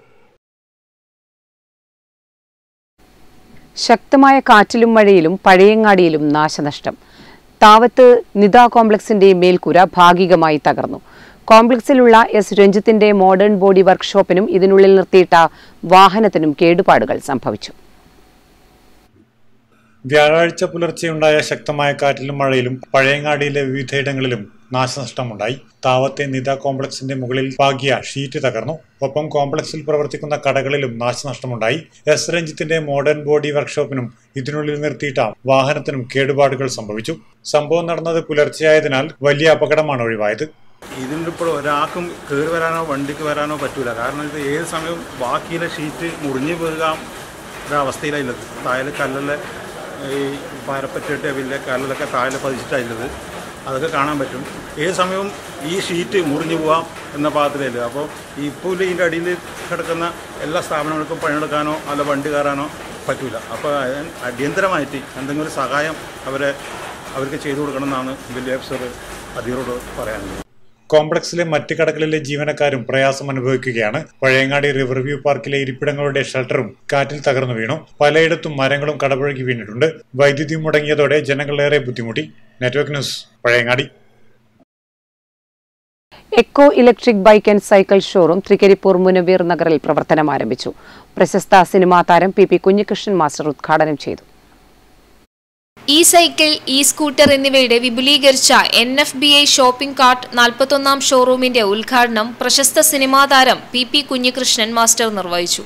ശക്തമായ കാറ്റിലും മഴയിലും പഴയങ്ങാടിയിലും നാശനഷ്ടം താവത്ത് നിത കോംപ്ലക്സിന്റെ മേൽക്കൂര ഭാഗികമായി തകർന്നു കോംപ്ലക്സിലുള്ള എസ് രഞ്ജിത്തിന്റെ മോഡേൺ ബോഡി വർക്ക്ഷോപ്പിനും ഇതിനുള്ളിൽ നിർത്തിയിട്ട വാഹനത്തിനും കേടുപാടുകൾ സംഭവിച്ചു വ്യാഴാഴ്ച പുലർച്ചെയുണ്ടായ ശക്തമായ കാറ്റിലും മഴയിലും പഴയങ്ങാടിയിലെ വിവിധയിടങ്ങളിലും നാശനഷ്ടമുണ്ടായി താവത്തെ നിത കോംപ്ലക്സിന്റെ മുകളിൽ പാകിയ ഷീറ്റ് തകർന്നു ഒപ്പം കോംപ്ലക്സിൽ പ്രവർത്തിക്കുന്ന കടകളിലും നാശനഷ്ടമുണ്ടായി എസ് രഞ്ജിത്തിന്റെ മോഡേൺ ബോഡി വർക്ക്ഷോപ്പിനും ഇതിനുള്ളിൽ നിർത്തിയിട്ട വാഹനത്തിനും കേടുപാടുകൾ സംഭവിച്ചു സംഭവം നടന്നത് പുലർച്ചെയായതിനാൽ വലിയ അപകടമാണ് ഒഴിവായത് ഇതിൻ്റെ ഇപ്പോൾ ഒരാൾക്കും കയറി വരാനോ വണ്ടിക്ക് വരാനോ പറ്റൂല കാരണം ഇത് ഏത് സമയവും ബാക്കിയിലെ ഷീറ്റ് മുറിഞ്ഞു പോകാൻ ഒരവസ്ഥയിലായുള്ളത് താഴെ കല്ലിലെ ഈ പാരപ്പറ്റിട്ട് വലിയ കല്ലിലൊക്കെ താഴെ പതിച്ചിട്ടായുള്ളത് അതൊക്കെ കാണാൻ പറ്റും ഏത് സമയവും ഈ ഷീറ്റ് മുറിഞ്ഞു പോവാം എന്ന പാകത്തിലല്ല അപ്പോൾ ഇപ്പോൾ ഇതിൻ്റെ അടിയിൽ കിടക്കുന്ന എല്ലാ സ്ഥാപനങ്ങൾക്കും പണിയെടുക്കാനോ അല്ല വണ്ടി കയറാനോ പറ്റൂല അപ്പോൾ അതിന് അടിയന്തരമായിട്ട് എന്തെങ്കിലും ഒരു സഹായം അവരെ അവർക്ക് ചെയ്തു കൊടുക്കണം എന്നാണ് വലിയ ഓഫീസർ അധികരോട് പറയാനുള്ളത് കോംപ്ലക്സിലെ മറ്റ് കടകളിലെ ജീവനക്കാരും പ്രയാസം അനുഭവിക്കുകയാണ് പഴയങ്ങാടി റിവർ വ്യൂ പാർക്കിലെ ഇരിപ്പിടങ്ങളുടെ ഷട്ടറും കാറ്റിൽ തകർന്നു വീണു പലയിടത്തും മരങ്ങളും കടപുഴകി വീണിട്ടുണ്ട് വൈദ്യുതി മുടങ്ങിയതോടെ ജനങ്ങളേറെ ബുദ്ധിമുട്ടി network news Pazhayangadi eco electric bike and cycle showroom Thrikaripur Munavvir നഗറിൽ പ്രവർത്തനം ആരംഭിച്ചു പ്രശസ്ത സിനിമാ താരം പി പി കുഞ്ഞികൃഷ്ണൻ മാസ്റ്റർ ഉദ്ഘാടനം ചെയ്തു ഇ സൈക്കിൾ ഇ സ്കൂട്ടർ എന്നിവയുടെ വിപുലീകരിച്ച N F B I shopping cart നാൽപ്പത്തൊന്നാം ഷോറൂമിന്റെ ഉദ്ഘാടനം പ്രശസ്ത സിനിമാ താരം പി പി കുഞ്ഞികൃഷ്ണൻ മാസ്റ്റർ നിർവഹിച്ചു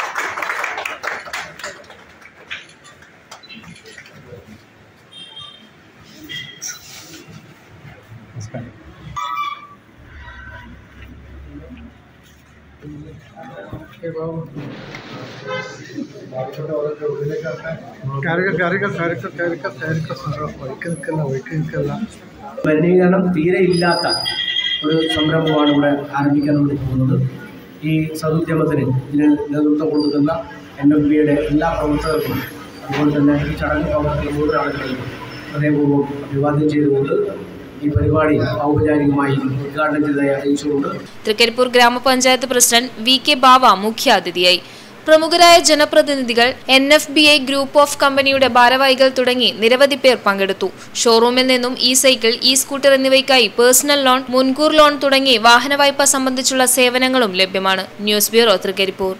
മലിനീകരണം തീരെ ഇല്ലാത്ത ഒരു സംരംഭമാണ് ഇവിടെ ആരംഭിക്കാൻ വേണ്ടി പോകുന്നത് ഈ സതുദ്യമത്തിന് ഇതിന് നേതൃത്വം കൊടുക്കുന്ന എൻ എഫ് ബിയുടെ എല്ലാ പ്രവർത്തകർക്കും അതുപോലെ തന്നെ ഈ ചടങ്ങ് പ്രവർത്തകർ മുഴുവൻ ആളുകളെയും ഹൃദയപൂർവ്വം അഭിവാദ്യം ചെയ്തുകൊണ്ട് ഈ പരിപാടി ഔപചാരികമായി ഉദ്ഘാടനം ചെയ്തതായി അറിയിച്ചുകൊണ്ട് തൃക്കരിപ്പൂർ ഗ്രാമപഞ്ചായത്ത് പ്രസിഡന്റ് വി കെ ബാവ മുഖ്യാതിഥിയായി പ്രമുഖരായ ജനപ്രതിനിധികൾ N F B I group of കമ്പനിയുടെ ഭാരവാഹികൾ തുടങ്ങി നിരവധി പേർ പങ്കെടുത്തു ഷോറൂമിൽ നിന്നും ഇ സൈക്കിൾ ഇ സ്കൂട്ടർ എന്നിവയ്ക്കായി പേഴ്സണൽ ലോൺ മുൻകൂർ ലോൺ തുടങ്ങി വാഹന വായ്പ സംബന്ധിച്ചുള്ള സേവനങ്ങളും ലഭ്യമാണ് ന്യൂസ് ബ്യൂറോ തൃക്കരിപ്പൂർ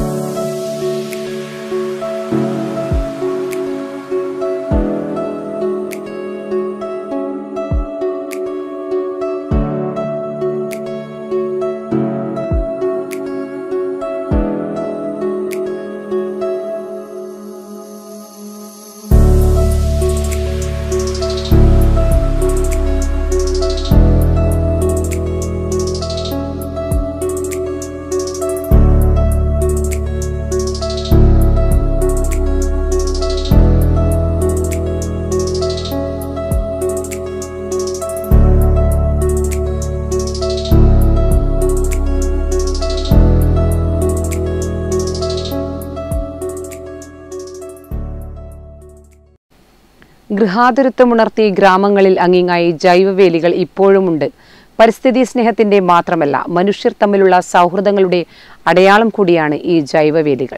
ഗൃഹാതുരത്വമുണർത്തി ഗ്രാമങ്ങളിൽ അങ്ങിങ്ങായി ജൈവവേലികൾ ഇപ്പോഴുമുണ്ട് പരിസ്ഥിതി സ്നേഹത്തിന്റെ മാത്രമല്ല മനുഷ്യർ തമ്മിലുള്ള സൗഹൃദങ്ങളുടെ അടയാളം കൂടിയാണ് ഈ ജൈവവേലികൾ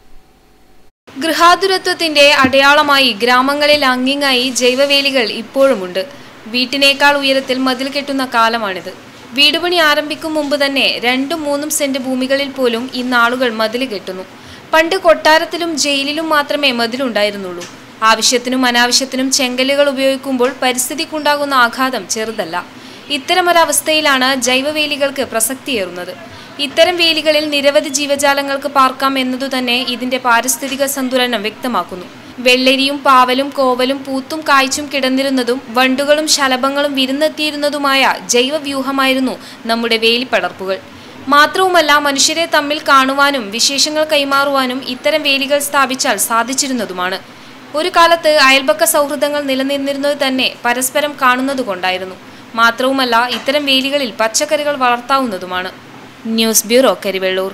ഗൃഹാതുരത്വത്തിന്റെ അടയാളമായി ഗ്രാമങ്ങളിൽ അങ്ങിങ്ങായി ജൈവവേലികൾ ഇപ്പോഴുമുണ്ട് വീട്ടിനേക്കാൾ ഉയരത്തിൽ മതിൽ കെട്ടുന്ന കാലമാണിത് വീടുപണി ആരംഭിക്കും മുമ്പ് തന്നെ രണ്ടും മൂന്നും സെന്റ് ഭൂമികളിൽ പോലും ഇന്ന് ആളുകൾ മതിൽ കെട്ടുന്നു പണ്ട് കൊട്ടാരത്തിലും ജയിലിലും മാത്രമേ മതിലുണ്ടായിരുന്നുള്ളൂ ആവശ്യത്തിനും അനാവശ്യത്തിനും ചെങ്കലുകൾ ഉപയോഗിക്കുമ്പോൾ പരിസ്ഥിതിക്കുണ്ടാകുന്ന ആഘാതം ചെറുതല്ല ഇത്തരമൊരവസ്ഥയിലാണ് ജൈവവേലികൾക്ക് പ്രസക്തിയേറുന്നത് ഇത്തരം വേലികളിൽ നിരവധി ജീവജാലങ്ങൾക്ക് പാർക്കാം എന്നതുതന്നെ ഇതിന്റെ പാരിസ്ഥിതിക സന്തുലനം വ്യക്തമാക്കുന്നു വെള്ളരിയും പാവലും കോവലും പൂത്തും കായ്ച്ചും കിടന്നിരുന്നതും വണ്ടുകളും ശലഭങ്ങളും വിരുന്നെത്തിയിരുന്നതുമായ ജൈവവ്യൂഹമായിരുന്നു നമ്മുടെ വേലിപ്പടർപ്പുകൾ മാത്രവുമല്ല മനുഷ്യരെ തമ്മിൽ കാണുവാനും വിശേഷങ്ങൾ കൈമാറുവാനും ഇത്തരം വേലികൾ സ്ഥാപിച്ചാൽ സാധിച്ചിരുന്നതുമാണ് ഒരു കാലത്ത് അയൽപക്ക സൗഹൃദങ്ങൾ നിലനിന്നിരുന്നത് തന്നെ പരസ്പരം കാണുന്നതുകൊണ്ടായിരുന്നു മാത്രവുമല്ല ഇത്തരം വേലികളിൽ പച്ചക്കറികൾ വളർത്താവുന്നതുമാണ് ന്യൂസ് ബ്യൂറോ കരിവെള്ളൂർ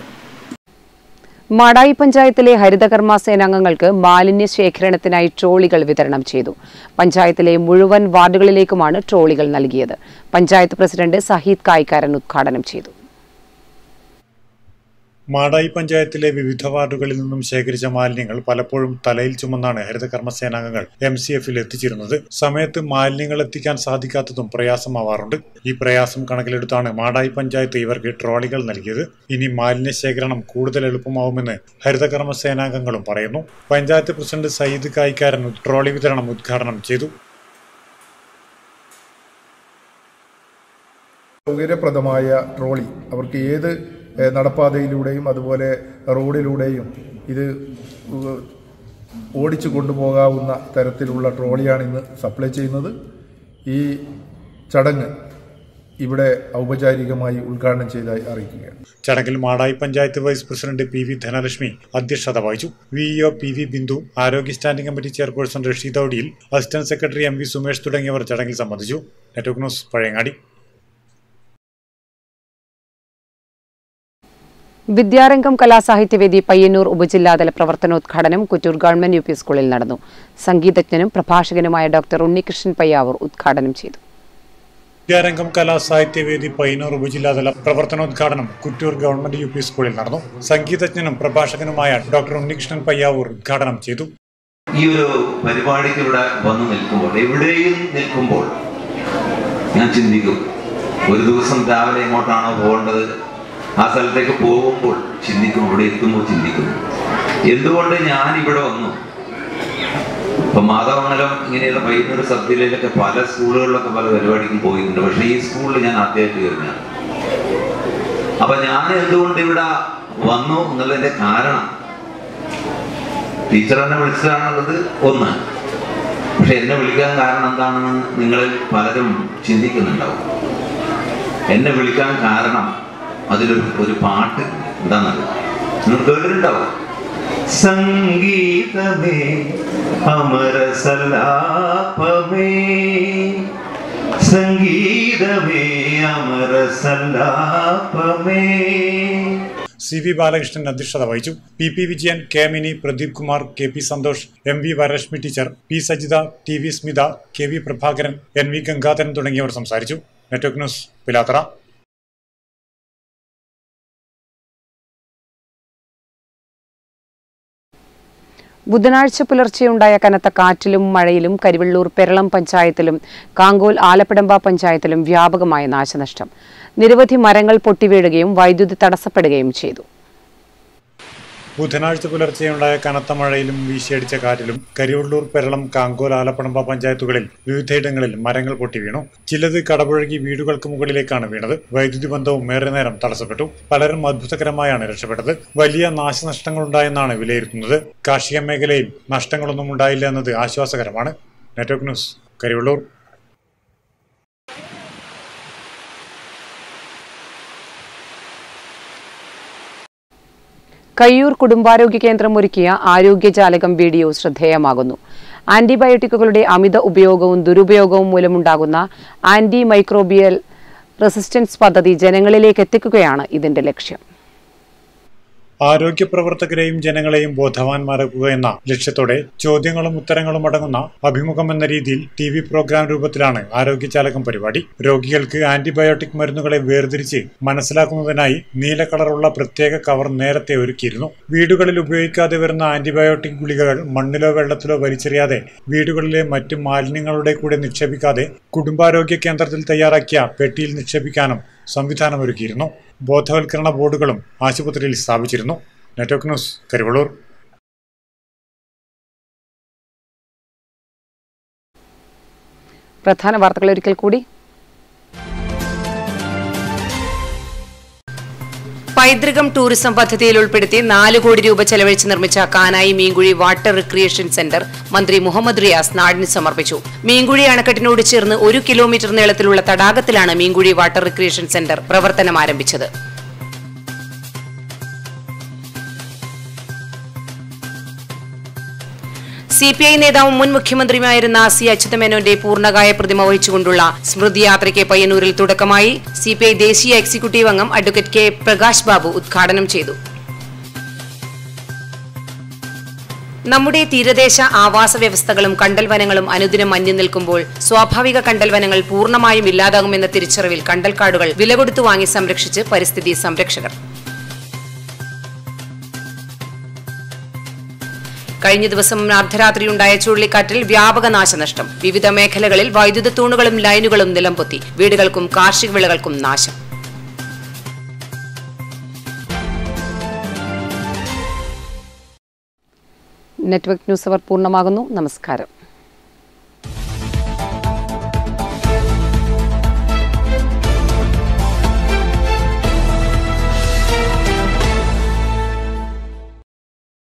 മാടായി പഞ്ചായത്തിലെ ഹരിതകർമ്മ സേനാംഗങ്ങൾക്ക് മാലിന്യ ശേഖരണത്തിനായി ട്രോളികൾ വിതരണം ചെയ്തു പഞ്ചായത്തിലെ മുഴുവൻ വാർഡുകളിലേക്കുമാണ് ട്രോളികൾ നൽകിയത് പഞ്ചായത്ത് പ്രസിഡന്റ് സഹീദ് കായ്ക്കാരൻ ഉദ്ഘാടനം ചെയ്തു മാടായി പഞ്ചായത്തിലെ വിവിധ വാർഡുകളിൽ നിന്നും ശേഖരിച്ച മാലിന്യങ്ങൾ പലപ്പോഴും തലയിൽ ചുമന്നാണ് ഹരിതകർമ്മസേനാംഗങ്ങൾ എം സി എഫിൽ എത്തിച്ചിരുന്നത് സമയത്ത് മാലിന്യങ്ങൾ എത്തിക്കാൻ സാധിക്കാത്തതും പ്രയാസമാവാറുണ്ട് ഈ പ്രയാസം കണക്കിലെടുത്താണ് മാടായി പഞ്ചായത്ത് ഇവർക്ക് ട്രോളികൾ നൽകിയത് ഇനി മാലിന്യ ശേഖരണം കൂടുതൽ എളുപ്പമാവുമെന്ന് ഹരിതകർമ്മസേനാംഗങ്ങളും പറയുന്നു പഞ്ചായത്ത് പ്രസിഡന്റ് സയ്യിദ് കായിക്കാരൻ ട്രോളി വിതരണം ഉദ്ഘാടനം ചെയ്തു സൗകര്യപ്രദമായ ട്രോളി അവർക്ക് ഏത് ഏഹ്, നടപ്പാതയിലൂടെയും അതുപോലെ റോഡിലൂടെയും ഇത് ഉ- ഓടിച്ചു കൊണ്ടുപോകാവുന്ന തരത്തിലുള്ള ട്രോളിയാണ് ഇന്ന് സപ്ലൈ ചെയ്യുന്നത് ഈ ചടങ്ങ് ഇവിടെ ഔപചാരികമായി ഉദ്ഘാടനം ചെയ്തതായി അറിയിക്കുകയാണ് ചടങ്ങിൽ Madayi panchayat vice president P V Dhanalakshmi അധ്യക്ഷത വഹിച്ചു വിഇഒ പി വി ബിന്ദു ആരോഗ്യ സ്റ്റാൻഡിംഗ് കമ്മിറ്റി ചെയർപേഴ്സൺ റഷീദ് ഔഡിയിൽ assistant secretary M V Sumesh തുടങ്ങിയവർ ചടങ്ങിൽ സംബന്ധിച്ചു നെറ്റ്വർക്ക് ന്യൂസ് പഴയങ്ങാടി വിദ്യാരംഗം കലാസാഹിത്യവേദി പയ്യന്നൂർ ഉപജില്ലാതല പ്രവർത്തനോദ്ഘാടനം കുറ്റൂർ ഗവൺമെന്റ് യു പി സ്കൂളിൽ നടന്നു സംഗീതജ്ഞനും പ്രഭാഷകനുമായ ഡോക്ടർ ഉണ്ണികൃഷ്ണൻ പയ്യാവൂർ ഉദ്ഘാടനം ചെയ്തു വിദ്യാരംഗം കലാസാഹിത്യവേദി പയ്യന്നൂർ ഉപജില്ലാതല പ്രവർത്തനോദ്ഘാടനം കുറ്റൂർ ഗവൺമെന്റ് യു പി സ്കൂളിൽ നടന്നു സംഗീതജ്ഞനും പ്രഭാഷകനുമായ ഡോക്ടർ ഉണ്ണികൃഷ്ണൻ പയ്യാവൂർ ഉദ്ഘാടനം ചെയ്തു ഈ ഒരു പരിപാടിക്ക് ഇവിടെ വന്നു നിൽക്കുമ്പോൾ എവിടെയും നിൽക്കുമ്പോൾ ഞാൻ ചിന്തിക്കും ഒരു ദിവസം രാവിലെ എങ്ങോട്ടാണോ പോകേണ്ടത് ആ സ്ഥലത്തേക്ക് പോകുമ്പോൾ ചിന്തിക്കും ഇവിടെ എത്തുമ്പോൾ ചിന്തിക്കുന്നു എന്തുകൊണ്ട് ഞാൻ ഇവിടെ വന്നു ഇപ്പൊ മാധവമംഗലം ഇങ്ങനെയുള്ള പയ്യന്നൂർ സബ് ജില്ലയിലൊക്കെ പല സ്കൂളുകളിലൊക്കെ പല പരിപാടിക്കും പോയിട്ടുണ്ട് പക്ഷെ ഈ സ്കൂളിൽ ഞാൻ ആദ്യമായിട്ട് കയറിയാണ് അപ്പൊ ഞാൻ എന്തുകൊണ്ട് ഇവിടെ വന്നു എന്നുള്ളതിന്റെ കാരണം ടീച്ചർ എന്നെ വിളിച്ചതാണുള്ളത് ഒന്ന് പക്ഷെ എന്നെ വിളിക്കാൻ കാരണം എന്താണെന്ന് നിങ്ങളിൽ പലരും ചിന്തിക്കുന്നുണ്ടാവും എന്നെ വിളിക്കാൻ കാരണം അതിലൊരു ഒരു പാട്ട് എന്താണത് നിങ്ങൾ കേട്ടിട്ടുണ്ടാവും സംഗീതമേ അമരസലാപമേ സംഗീതമേ അമരസലാപമേ സി വി ബാലകൃഷ്ണൻ അധ്യക്ഷത വഹിച്ചു P P Vijayan K Mini Pradeep Kumar K P Santhosh M V Varalakshmi teacher P Sajitha T V Smitha K V Prabhakaran N V Gangadharan തുടങ്ങിയവർ സംസാരിച്ചു നെറ്റ്വർക്ക് ന്യൂസ് പിലാത്തറ ബുധനാഴ്ച പുലർച്ചെയുണ്ടായ കനത്ത കാറ്റിലും മഴയിലും കരിവള്ളൂർ പെരളം പഞ്ചായത്തിലും കാങ്കോൽ ആലപ്പടമ്പ പഞ്ചായത്തിലും വ്യാപകമായ നാശനഷ്ടം നിരവധി മരങ്ങൾ പൊട്ടിവീഴുകയും വൈദ്യുതി തടസ്സപ്പെടുകയും ചെയ്തു ബുധനാഴ്ച പുലർച്ചെയുണ്ടായ കനത്ത മഴയിലും വീശിയടിച്ച കാറ്റിലും കരിവള്ളൂർ പെരളം കാങ്കോൽ ആലപ്പടമ്പ പഞ്ചായത്തുകളിൽ വിവിധയിടങ്ങളിൽ മരങ്ങൾ പൊട്ടി വീണു ചിലത് കടപുഴകി വീടുകൾക്ക് മുകളിലേക്കാണ് വീണത് വൈദ്യുതി ബന്ധവും ഏറെ നേരം തടസ്സപ്പെട്ടു പലരും അത്ഭുതകരമായാണ് രക്ഷപ്പെട്ടത് വലിയ നാശനഷ്ടങ്ങളുണ്ടായെന്നാണ് വിലയിരുത്തുന്നത് കാർഷിക മേഖലയിൽ നഷ്ടങ്ങളൊന്നും ഉണ്ടായില്ല എന്നത് ആശ്വാസകരമാണ് നെറ്റ്വർക്ക് ന്യൂസ് കരിവള്ളൂർ കയ്യൂർ കുടുംബാരോഗ്യ കേന്ദ്രം ഒരുക്കിയ ആരോഗ്യജാലകം വീഡിയോ ശ്രദ്ധേയമാകുന്നു ആന്റിബയോട്ടിക്കുകളുടെ അമിത ഉപയോഗവും ദുരുപയോഗവും മൂലമുണ്ടാകുന്ന ആന്റി മൈക്രോബിയൽ റെസിസ്റ്റൻസ് പദ്ധതി ജനങ്ങളിലേക്ക് എത്തിക്കുകയാണ് ഇതിന്റെ ലക്ഷ്യം ആരോഗ്യ പ്രവർത്തകരെയും ജനങ്ങളെയും ബോധവാന്മാരാക്കുക എന്ന ലക്ഷ്യത്തോടെ ചോദ്യങ്ങളും ഉത്തരങ്ങളും അടങ്ങുന്ന അഭിമുഖം എന്ന രീതിയിൽ ടി വി പ്രോഗ്രാം രൂപത്തിലാണ് ആരോഗ്യചാലകം പരിപാടി രോഗികൾക്ക് ആന്റിബയോട്ടിക് മരുന്നുകളെ വേർതിരിച്ച് മനസ്സിലാക്കുന്നതിനായി നീല കളറുള്ള പ്രത്യേക കവർ നേരത്തെ ഒരുക്കിയിരുന്നു വീടുകളിൽ ഉപയോഗിക്കാതെ വരുന്ന ആന്റിബയോട്ടിക് ഗുളികകൾ മണ്ണിലോ വെള്ളത്തിലോ വലിച്ചെറിയാതെ വീടുകളിലെ മറ്റ് മാലിന്യങ്ങളുടെ കൂടെ നിക്ഷേപിക്കാതെ കുടുംബാരോഗ്യ കേന്ദ്രത്തിൽ തയ്യാറാക്കിയ പെട്ടിയിൽ നിക്ഷേപിക്കാനും സംവിധാനമൊരുക്കിയിരുന്നു ബോധവൽക്കരണ ബോർഡുകളും ആശുപത്രിയിൽ സ്ഥാപിച്ചിരുന്നു നെറ്റ്വർക്ക് ന്യൂസ് കരിവള്ളൂർ പ്രധാന വാർത്തകൾ ഒരിക്കൽ കൂടി പൈതൃകം ടൂറിസം പദ്ധതിയിൽ ഉൾപ്പെടുത്തി നാല് കോടി രൂപ ചെലവഴിച്ച് നിർമ്മിച്ച Kanayi Meenkuzhi water recreation centre മന്ത്രി മുഹമ്മദ് റിയാസ് നാടിന് സമർപ്പിച്ചു മീൻകുഴി അണക്കെട്ടിനോട് ചേർന്ന് ഒരു കിലോമീറ്റർ നീളത്തിലുള്ള തടാകത്തിലാണ് മീൻകുഴി വാട്ടർ റിക്രിയേഷൻ സെന്റർ പ്രവർത്തനം ആരംഭിച്ചത് സി പി ഐ നേതാവും മുൻ മുഖ്യമന്ത്രിയുമായിരുന്ന സി അച്യുതമേനോന്റെ പൂർണ്ണകായ പ്രതിമ വഹിച്ചുകൊണ്ടുള്ള സ്മൃതി യാത്രയ്ക്ക് പയ്യന്നൂരിൽ തുടക്കമായി സി പി ഐ ദേശീയ എക്സിക്യൂട്ടീവ് അംഗം അഡ്വക്കേറ്റ് കെ പ്രകാശ് ബാബു ഉദ്ഘാടനം ചെയ്തു നമ്മുടെ തീരദേശ ആവാസ വ്യവസ്ഥകളും കണ്ടൽവനങ്ങളും അനുദിനം മഞ്ഞു നിൽക്കുമ്പോൾ സ്വാഭാവിക കണ്ടൽവനങ്ങൾ പൂർണ്ണമായും ഇല്ലാതാകുമെന്ന തിരിച്ചറിവിൽ കണ്ടൽക്കാടുകൾ വില കൊടുത്തു വാങ്ങി സംരക്ഷിച്ച് പരിസ്ഥിതി സംരക്ഷകർ കഴിഞ്ഞ ദിവസം അർദ്ധരാത്രിയുണ്ടായ ചുഴലിക്കാറ്റിൽ വ്യാപക നാശനഷ്ടം വിവിധ മേഖലകളിൽ വൈദ്യുത തൂണുകളും ലൈനുകളും നിലംപൊത്തി വീടുകൾക്കും കാർഷിക വിളകൾക്കും നാശം നെറ്റ്വർക്ക് ന്യൂസ് അവർ പൂർണ്ണമാകുന്നു നമസ്കാരം